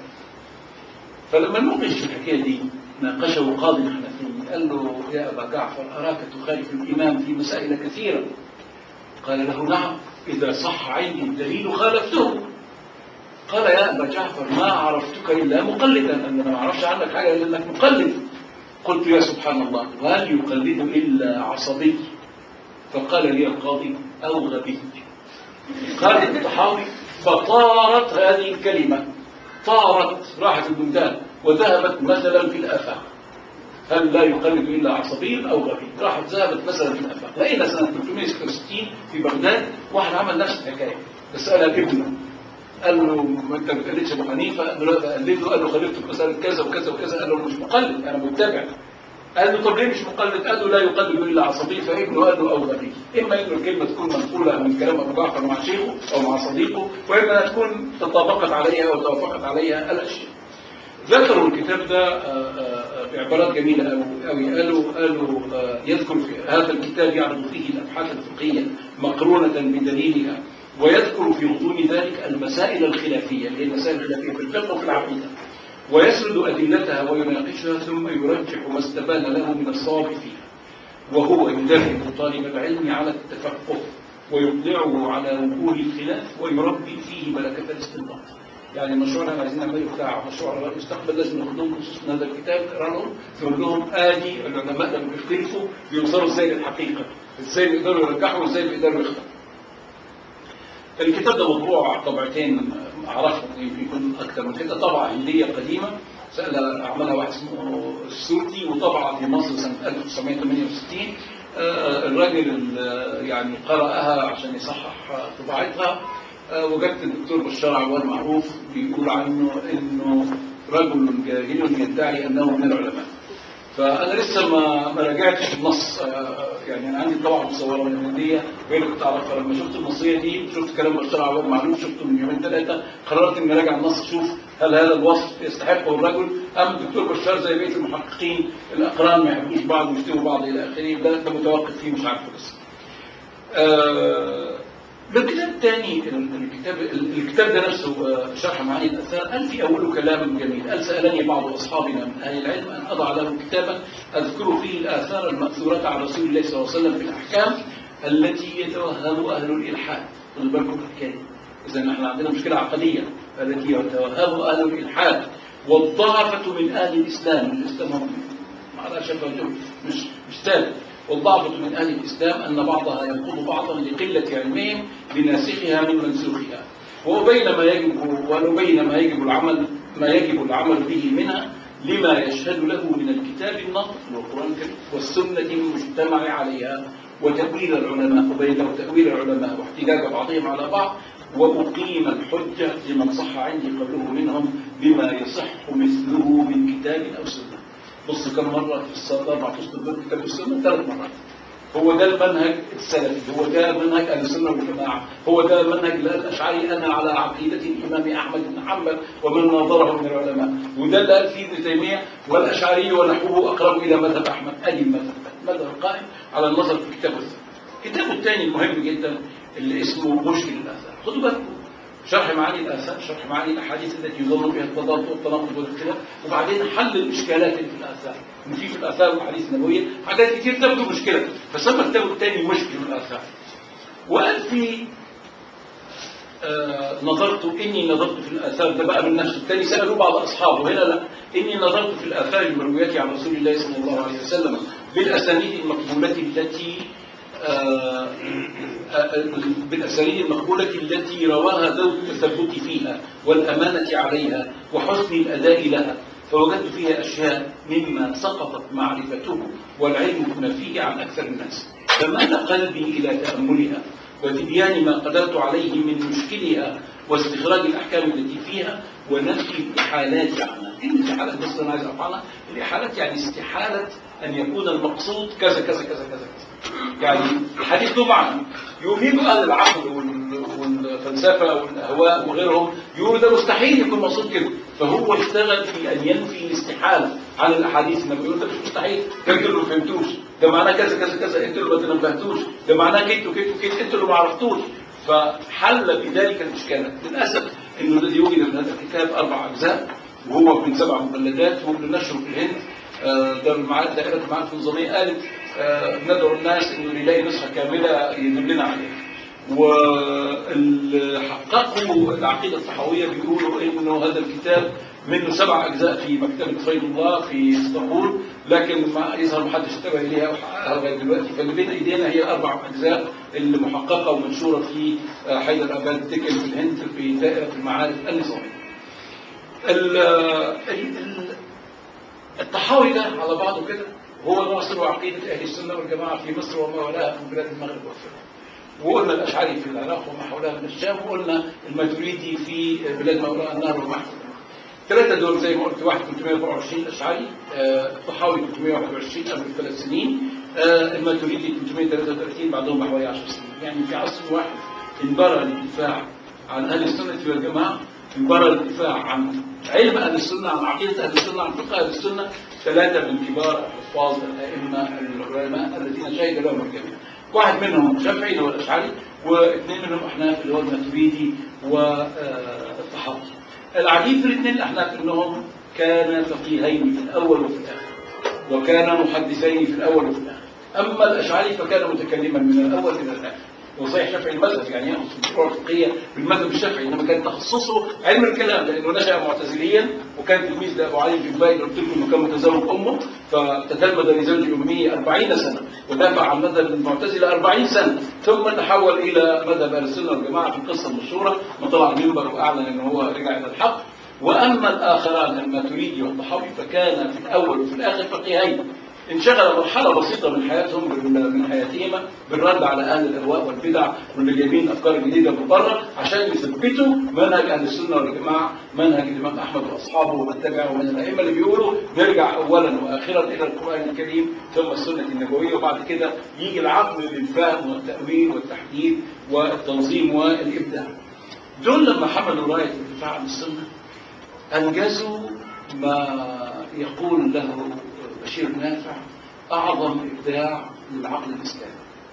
فلما نوقش في الحكاية دي ناقشه قاضي الحنفي قال له يا أبا جعفر أراك تخالف الإمام في مسائل كثيرة قال له نعم إذا صح عندي الدليل خالفته قال يا أبا جعفر ما عرفتك إلا مقلدا أنا ما أعرفش عنك حاجة إلا أنك مقلد قلت يا سبحان الله وهل يقلد إلا عصبي فقال لي القاضي أو غبي قال الطحاوي فطارت هذه الكلمة طارت راحت البلدان وذهبت مثلا في الآفاق هل لا يقلد إلا عصبي أو غبي راحت ذهبت مثلا في الآفاق لقينا سنة 366 في بغداد واحد عمل نفس الحكاية بس قالها ابنه قال له ما انت ما بتقلدش ابو حنيفه قال له لا بقلده قال له خالفته في مساله كذا وكذا وكذا قال له مش مقلد انا متبع قال له طب ليه مش مقلد؟ قال له لا يقلد الا عصبي فابنه قال له او غبي اما انه الكلمه تكون منقوله من كلام ابو جعفر مع شيخه او مع صديقه واما انها تكون تطابقت عليها وتوافقت عليها الاشياء. ذكروا الكتاب ده آه، آه، بعبارات جميله قوي قوي قالوا قالوا آه، يذكر في هذا الكتاب يعرض فيه الابحاث الفقهيه مقرونه بدليلها ويذكر في غضون ذلك المسائل الخلافيه اللي هي المسائل الخلافيه في الفقه وفي العقيده ويسرد أدلتها ويناقشها ثم يرجح ما استبان له من الصواب فيها وهو يدرب طالب العلم على التفقه ويطلعه على وجوه الخلاف ويربي فيه ملكة الاستنباط يعني المشروع اللي احنا عايزين نعمله بتاع مشروع على المستقبل لازم ناخد لهم نصوص من هذا الكتاب نقرا لهم نقول لهم ادي العلماء لما بيختلفوا بيوصلوا ازاي للحقيقه ازاي بيقدروا يرجحوا وازاي بيقدروا يختلفوا الكتاب ده مطبوع طبعتين اعرفهم يمكن يكون اكثر من كده طبعه هنديه قديمه سأل عملها واحد اسمه السورتي وطبعه في مصر سنه 1968 آه، الراجل ال- يعني قرأها عشان يصحح طباعتها آه، وجدت الدكتور بشار عواد معروف بيقول عنه انه رجل جاهل يدعي انه من العلماء فانا لسه ما ما راجعتش النص آه، يعني انا عندي طبعا مصوره من الهنديه وهي اللي كنت اعرفها لما شفت النصيه دي شفت كلام بشار عواد معروف شفته من يومين ثلاثه قررت اني اراجع النص اشوف هل هذا الوصف يستحقه الرجل ام الدكتور بشار زي بقيه المحققين الاقران ما يحبوش بعض ويشتموا بعض الى اخره ده ده متوقف فيه مش عارفه لسه. آه، بالكتاب الثاني الكتاب الكتاب ده نفسه آه، شرح معاني الاثار قال في اوله كلام جميل قال سالني بعض اصحابنا من اهل العلم ان اضع له كتابا اذكر فيه الاثار الماثوره عن رسول الله صلى الله عليه وسلم في الاحكام التي يتوهم اهل الالحاد خدوا بالكم من الحكايه اذا احنا عندنا مشكله عقديه التي يتوهم اهل الالحاد والضعفه من اهل الاسلام الاسلام هم معلش شبه مش مش ثابت والضعفة من أهل الإسلام أن بعضها ينقض بعضا لقلة علمهم بناسخها من منسوخها وبين ما يجب وبين ما يجب العمل ما يجب العمل به منها لما يشهد له من الكتاب الناطق والقرآن الكريم والسنة المجتمع عليها وتأويل العلماء وبين له تأويل العلماء واحتجاج بعضهم على بعض وأقيم الحجة لمن صح عندي قبله منهم بما يصح مثله من كتاب أو سنة بص كم مرة في الصلاة أربع فصل الباب كتاب السنة ثلاث مرات هو ده المنهج السلفي هو ده منهج اهل السنه والجماعه هو ده منهج الاشعري انا على عقيده الامام احمد بن حنبل ومن ناظره من العلماء وده اللي قال فيه ابن تيميه والاشعري ونحوه اقرب الى مذهب احمد ادي المذهب المذهب القائم على النظر في كتابه السنه كتابه الثاني المهم جدا اللي اسمه مشكل الاثار خدوا بالكم شرح معاني الآثار شرح معاني الأحاديث التي يظن بها التضاد والتناقض والاختلاف وبعدين حل الإشكالات اللي في الآثار إن في في الآثار والأحاديث النبوية حاجات كتير تبدو مشكلة فسمى كتابه الثاني مشكل الآثار وقال في آه نظرت إني نظرت في الآثار ده بقى من نفسه الثاني سألوا بعض أصحابه هنا لا إني نظرت في الآثار المروية عن رسول الله صلى الله عليه وسلم بالأسانيد المقبولة التي آه بالأسانيد المقبولة التي رواها ذو التثبت فيها والأمانة عليها وحسن الأداء لها فوجدت فيها أشياء مما سقطت معرفته والعلم بما فيه عن أكثر الناس فمال قلبي إلى تأملها وتبيان ما قدرت عليه من مشكلها واستخراج الأحكام التي فيها ونفي الإحالات عنها إيه الإحالات بس أنا عايز أعرف عنها الإحالات يعني استحالة أن يكون المقصود كذا كذا كذا كذا كذا يعني الحديث له معنى يفيد أهل العقل وال- والفلسفة والأهواء وغيرهم يقولوا ده مستحيل يكون مقصود كده فهو اشتغل في أن ينفي الاستحالة عن الأحاديث إنما يقول ده مش مستحيل ده انتوا اللي ما فهمتوش ده معناه كذا كذا كذا انتوا اللي ما تنبهتوش ده معناه كيت وكيت وكيت انتوا اللي ما عرفتوش فحل بذلك الإشكالات للأسف إنه الذي يوجد من هذا الكتاب أربع أجزاء وهو من سبع مجلدات وهو نشره في الهند آه، دار المعارف دائرة المعارف النظامية قالت آه، ندعو الناس انه يلاقي نسخة كاملة يدلنا عليها واللي حققوا العقيدة الصحوية بيقولوا انه هذا الكتاب منه سبع اجزاء في مكتبة فيض الله في اسطنبول لكن ما يظهر ما حدش انتبه اليها وحققها لغايه دلوقتي فاللي بين ايدينا هي اربع اجزاء اللي محققه ومنشوره في آه، حيدر اباد تكن في الهند في دائره المعارف النظاميه. ال- ال- ال- التحاوي ده على بعضه كده هو ناصر عقيدة أهل السنة والجماعة في مصر وما ولاها من بلاد المغرب والفرق وقلنا الأشعري في العراق وما حولها من الشام وقلنا الماتريدي في بلاد ما وراء النهر وما حولها ثلاثة دول زي ما قلت واحد 324 أشعري آه، الطحاوي 321 قبل ثلاث سنين آه، الماتريدي 333 بعدهم بحوالي 10 سنين يعني في عصر واحد انبرى الدفاع عن أهل السنة والجماعة انبرى الدفاع عن علم أهل السنة عن عقيدة أهل السنة عن فقه أهل السنة ثلاثة من كبار الحفاظ الأئمة العلماء الذين شهد لهم الجميع واحد منهم الشافعي اللي هو الأشعري واثنين منهم أحناف اللي هو الماتريدي والطحاوي العجيب في الاثنين الأحناف أنهم كانا فقيهين في الأول وفي الآخر وكان محدثين في الأول وفي الآخر أما الأشعري فكان متكلما من الأول إلى الآخر وصحيح شافعي المذهب يعني يأخذ الفروع الفقهية بالمذهب الشافعي إنما كان تخصصه علم الكلام لأنه نشأ معتزليا وكان تلميذ لأبو علي الجبائي اللي قلت لكم إنه كان متزوج أمه فتتلمذ لزوج أمه 40 سنة ودافع عن مذهب المعتزلة 40 سنة ثم تحول إلى مذهب أهل السنة والجماعة في القصة المشهورة ما طلع المنبر وأعلن إنه هو رجع إلى الحق وأما الآخران الماتريدي والطحاوي فكان في الأول وفي الآخر فقيهين انشغل مرحلة بسيطة من حياتهم بال- من حياتهما بالرد على أهل الأهواء والبدع واللي جايبين الأفكار الجديدة من بره عشان يثبتوا منهج أهل السنة والجماعة منهج الإمام أحمد وأصحابه ومن تبعه من الأئمة اللي بيقولوا نرجع أولا وآخرا إلى القرآن الكريم ثم السنة النبوية وبعد كده يجي العقل للفهم والتأويل والتحديد والتنظيم والإبداع دول لما حملوا راية الدفاع عن السنة أنجزوا ما يقول له بشير النافع أعظم إبداع للعقل الإسلامي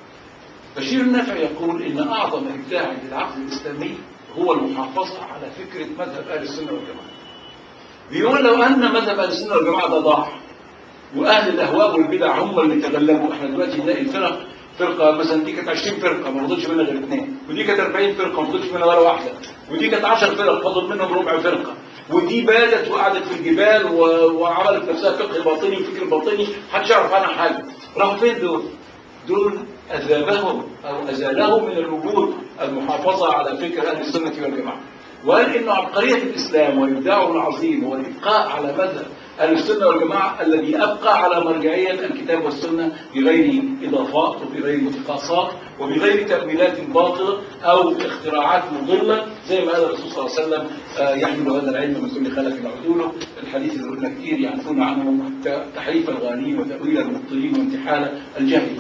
بشير النافع يقول إن أعظم إبداع للعقل الإسلامي هو المحافظة على فكرة مذهب أهل السنة والجماعة بيقول لو أن مذهب أهل السنة والجماعة ده ضاع وأهل الأهواء والبدع هم اللي تغلبوا احنا دلوقتي نلاقي الفرق فرقة مثلا دي كانت 20 فرقة ما فضلش منها غير اثنين ودي كانت 40 فرقة ما فضلش منها ولا واحدة ودي كانت 10 فرق فضل منهم ربع فرقة ودي بادت وقعدت في الجبال و... وعملت نفسها فقه باطني وفكر باطني محدش يعرف عنها حاجة راحوا فين دول؟ دول أذابهم أو أزالهم من الوجود المحافظة على فكر أهل السنة والجماعة وقال إنه عبقرية الإسلام وإبداعه العظيم هو الإبقاء على مذهب أهل السنة والجماعة الذي أبقى على مرجعية الكتاب والسنة بغير إضافات وبغير انتقاصات وبغير تأويلات باطلة أو اختراعات مضلة زي ما قال الرسول صلى الله عليه وسلم آه، يحمل هذا العلم من كل خلف عدوله الحديث اللي قلنا كتير يعرفون عنه ت- تحريف الغالين وتأويل المبطلين وانتحال الجاهلين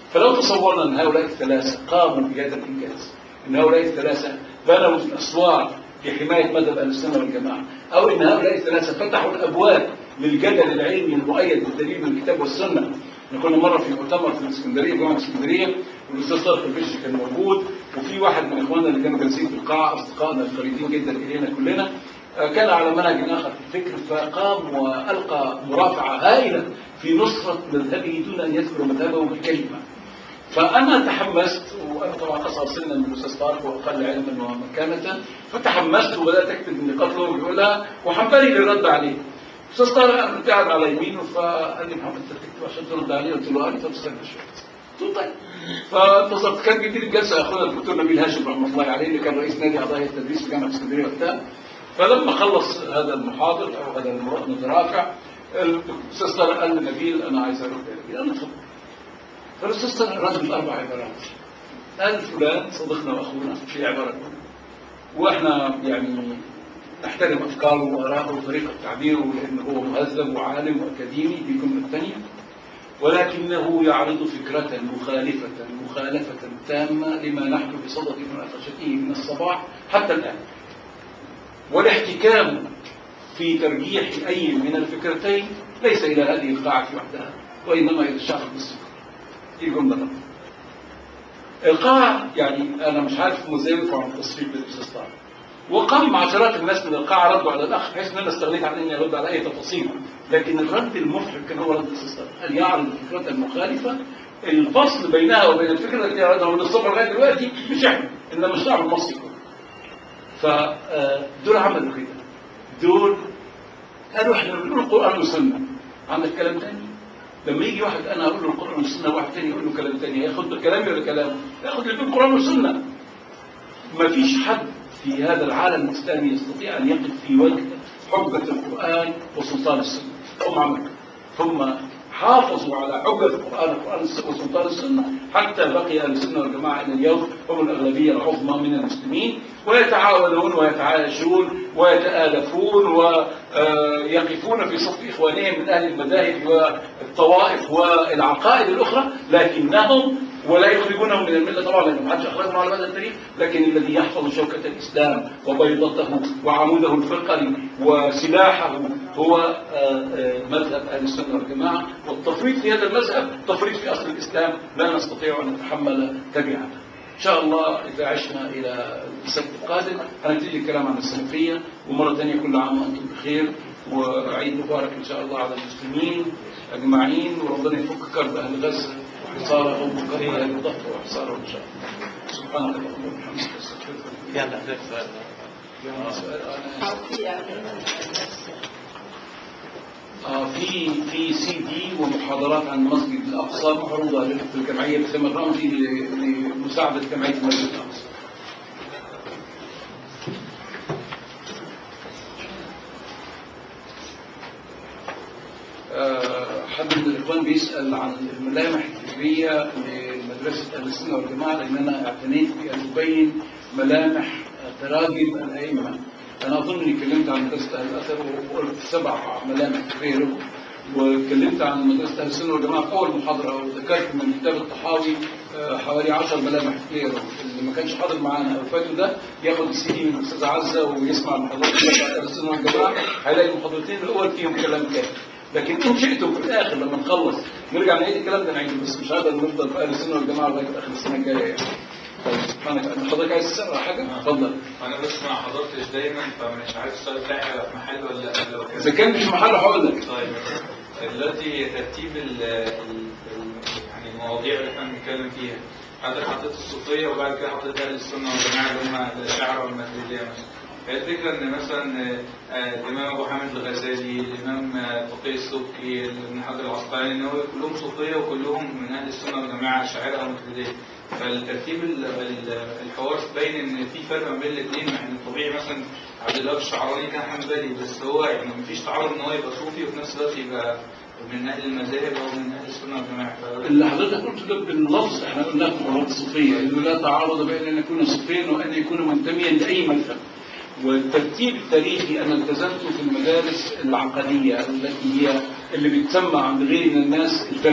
فلو تصورنا ان هؤلاء الثلاثه قاموا بهذا الانجاز ان هؤلاء الثلاثه بنوا الاسوار لحمايه مذهب اهل السنه والجماعه او ان هؤلاء الثلاثه فتحوا الابواب للجدل العلمي المؤيد بالدليل من الكتاب والسنه احنا كنا مره في مؤتمر في الاسكندريه جامعه الاسكندريه والاستاذ طارق البشري كان موجود وفي واحد من اخواننا اللي كانوا جالسين في القاعه اصدقائنا القريبين جدا الينا كلنا آه، كان على منهج اخر في الفكر فقام والقى مرافعه هائله في نصره مذهبه دون ان يذكر مذهبه بكلمه فانا تحمست وانا طبعا اصغر سنا من الاستاذ طارق واقل علما ومكانه فتحمست وبدات اكتب النقاط اللي هو بيقولها وحنبري للرد عليه استاذ طارق انا كنت قاعد على يمينه فقال لي محمد انت بتكتب عشان ترد عليه قلت له انت بتستنى شويه قلت له طيب فاتصلت كان بيدير الجلسه اخونا الدكتور نبيل هاشم رحمه الله عليه اللي كان رئيس نادي اعضاء التدريس في جامعه اسكندريه وقتها فلما خلص هذا المحاضر او هذا المترافع الاستاذ طارق قال لنبيل انا عايز اروح نبيل انا اتفضل فالاستاذ طارق رد باربع عبارات قال فلان صديقنا واخونا في عباره واحنا يعني نحترم افكاره وارائه وطريقه تعبيره لانه هو مهذب وعالم واكاديمي في الجمله الثانيه ولكنه يعرض فكرة مخالفة مخالفة تامة لما نحن بصدد مناقشته من الصباح حتى الآن والاحتكام في ترجيح أي من الفكرتين ليس إلى هذه القاعة وحدها وإنما إلى الشعب المصري دي جملة رقم. القاعة يعني أنا مش عارف مزيف عن التصريف بالأستاذ طارق وقام عشرات الناس من القاعة ردوا على الأخ بحيث أن أنا استغنيت عن أني أرد على أي تفاصيل لكن الرد المحرج كان هو رد الأستاذ طارق أن يعرض الفكرة المخالفة الفصل بينها وبين الفكرة التي يعرضها من الصبح لغاية دلوقتي مش احنا إنما الشعب المصري كله فدول عملوا كده دول قالوا احنا بنقول القرآن والسنة عندك كلام تاني لما يجي واحد انا اقول له القرآن والسنة واحد تاني يقول له كلام تاني ياخد كلامي ولا كلامه ياخد اللي في القرآن والسنة ما فيش حد في هذا العالم الإسلامي يستطيع أن يقف في وجه حجة القرآن وسلطان السنة هم عملوا كده. ثم حافظوا على حجة القرآن القرآن وسلطان السنة حتى بقي أهل السنة والجماعة إلى اليوم هم الأغلبية العظمى من المسلمين ويتعاونون ويتعايشون ويتآلفون ويقفون في صف إخوانهم من أهل المذاهب والطوائف والعقائد الأخرى لكنهم ولا يخرجونهم من المله طبعا لان ما حدش اخرجهم على مدى التاريخ لكن الذي يحفظ شوكه الاسلام وبيضته وعموده الفقري وسلاحه هو آه، آه، مذهب اهل السنه والجماعه والتفريط في هذا المذهب تفريط في اصل الاسلام لا نستطيع ان نتحمل تبعه ان شاء الله اذا عشنا الى السبت القادم هنبتدي الكلام عن السلفيه ومره ثانيه كل عام وانتم بخير وعيد مبارك ان شاء الله على المسلمين اجمعين وربنا يفك كرب اهل غزه وحصارهم وكرب اهل الضفه وحصارهم ان شاء الله سبحانك اللهم وبحمدك استغفرك في عندك حضرتك سؤال يعني سؤال أنا- أو في يعني آه، في في سي دي ومحاضرات عن المسجد الاقصى معروضه في الجمعيه بثمن رمزي ل- لمساعده جمعيه المسجد الاقصى. آه، حد من الاخوان بيسال عن الملامح الفكريه لمدرسه اهل السنه والجماعه لان انا اعتنيت بان ابين ملامح آه، تراجم الائمه. انا اظن اني اتكلمت عن مدرسه اهل الاثر وقلت سبع ملامح فكريه له واتكلمت عن مدرسه اهل السنه والجماعه في اول محاضره وذكرت من كتاب الطحاوي آه، حوالي 10 ملامح فكريه له اللي ما كانش حاضر معانا او فاته ده ياخد السي دي من الاستاذه عزه ويسمع المحاضرات بتاعت اهل السنه والجماعه هيلاقي المحاضرتين الاول فيهم كلام كامل لكن ان شئتم في الاخر لما نخلص نرجع نعيد الكلام ده نعيده بس مش هقدر نفضل في اهل السنه والجماعه لغايه اخر السنه الجايه يعني. طيب سبحانك أنت حضرتك عايز تسال على حاجه؟ اتفضل. انا بس ما حضرتش دايما فمش عارف السؤال بتاعي هيبقى في محل ولا لا لو اذا كده كان مش محل هقول لك. طيب دلوقتي ترتيب ال ال- ال- يعني المواضيع اللي احنا بنتكلم فيها حضرتك حطيت الصوفيه وبعد كده حطيت اهل السنه والجماعه اللي هم الاشاعره والماتريديه مثلا هي الفكره ان مثلا آه، الامام ابو حامد الغزالي الامام آه، تقي السبكي ابن حجر العسقلاني ان هو كلهم صوفيه وكلهم من اهل السنه والجماعه اشاعره او ماتريديه فالترتيب ال- ال- الحوار باين ان في فرق ما بين الاثنين يعني الطبيعي مثلا عبد الله الشعراني كان حنبلي بس هو يعني مفيش تعارض ان هو يبقى صوفي وفي نفس الوقت يبقى من اهل المذاهب او من اهل السنه والجماعه ف- اللي حضرتك قلته ده باللفظ احنا قلناه في مرات الصوفيه انه لا تعارض بين ان يكون صوفيا وان يكون منتميا لاي مذهب. والترتيب التاريخي انا التزمت في المدارس العقديه التي هي اللي بتسمى عند غير من الناس الفرق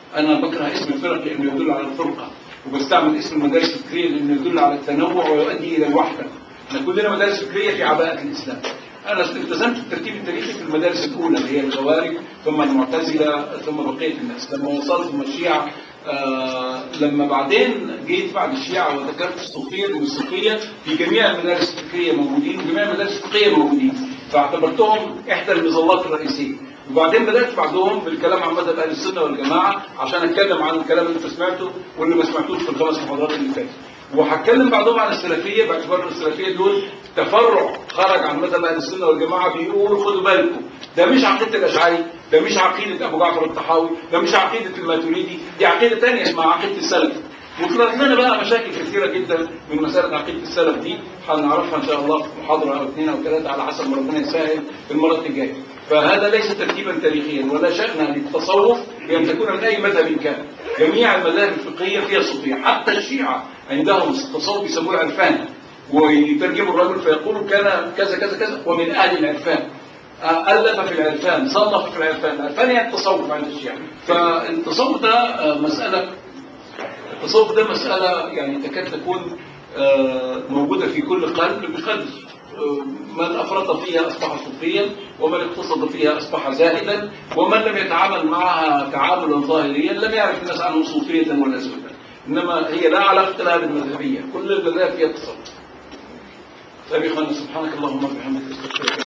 انا بكره اسم الفرق لانه يدل على الفرقه وبستعمل اسم المدارس الفكريه لانه يدل على التنوع ويؤدي الى الوحده احنا كلنا مدارس فكريه في عباءه الاسلام انا التزمت الترتيب التاريخي في المدارس الاولى اللي هي الخوارج ثم المعتزله ثم بقيه الناس لما وصلت ثم الشيعه آه لما بعدين جيت بعد الشيعه وذكرت الصوفيه لان الصوفيه في جميع المدارس الفكريه موجودين وجميع المدارس الفقهيه موجودين فاعتبرتهم احدى المظلات الرئيسيه وبعدين بدات بعدهم بالكلام عن مذهب اهل السنه والجماعه عشان اتكلم عن الكلام اللي انت سمعته واللي ما سمعتوش في الخمس محاضرات اللي فاتت وهتكلم بعدهم عن السلفيه باعتبار ان السلفيه دول تفرع خرج عن مذهب اهل السنه والجماعه بيقول خدوا بالكم ده مش عقيده الاشعري ده مش عقيده ابو جعفر الطحاوي ده مش عقيده الماتريدي دي عقيده ثانيه اسمها عقيده السلف وطلعت لنا بقى مشاكل كثيره جدا من مساله عقيده السلف دي هنعرفها ان شاء الله في محاضره او اثنين او ثلاثه على حسب ما ربنا يسهل في المره الجايه فهذا ليس ترتيبا تاريخيا ولا شأن للتصوف بأن تكون من أي مذهب كان جميع المذاهب الفقهية فيها صوفية حتى الشيعة عندهم التصوف يسموه العرفان ويترجموا الرجل فيقولوا كان كذا كذا كذا ومن أهل العرفان ألف في العرفان صنف في العرفان العرفان يعني التصوف عند الشيعة فالتصوف ده آه، مسألة التصوف ده مسألة يعني تكاد تكون آه، موجودة في كل قلب بقدر آه، من أفرط فيها أصبح صوفيا ومن اقتصد فيها أصبح زاهدا ومن لم يتعامل معها تعاملا ظاهريا لم يعرف الناس عنه صوفية ولا زهدا إنما هي لا علاقة لها بالمذهبية كل المذاهب فيها تصوف طيب يا إخوانا سبحانك اللهم وبحمدك استغفرك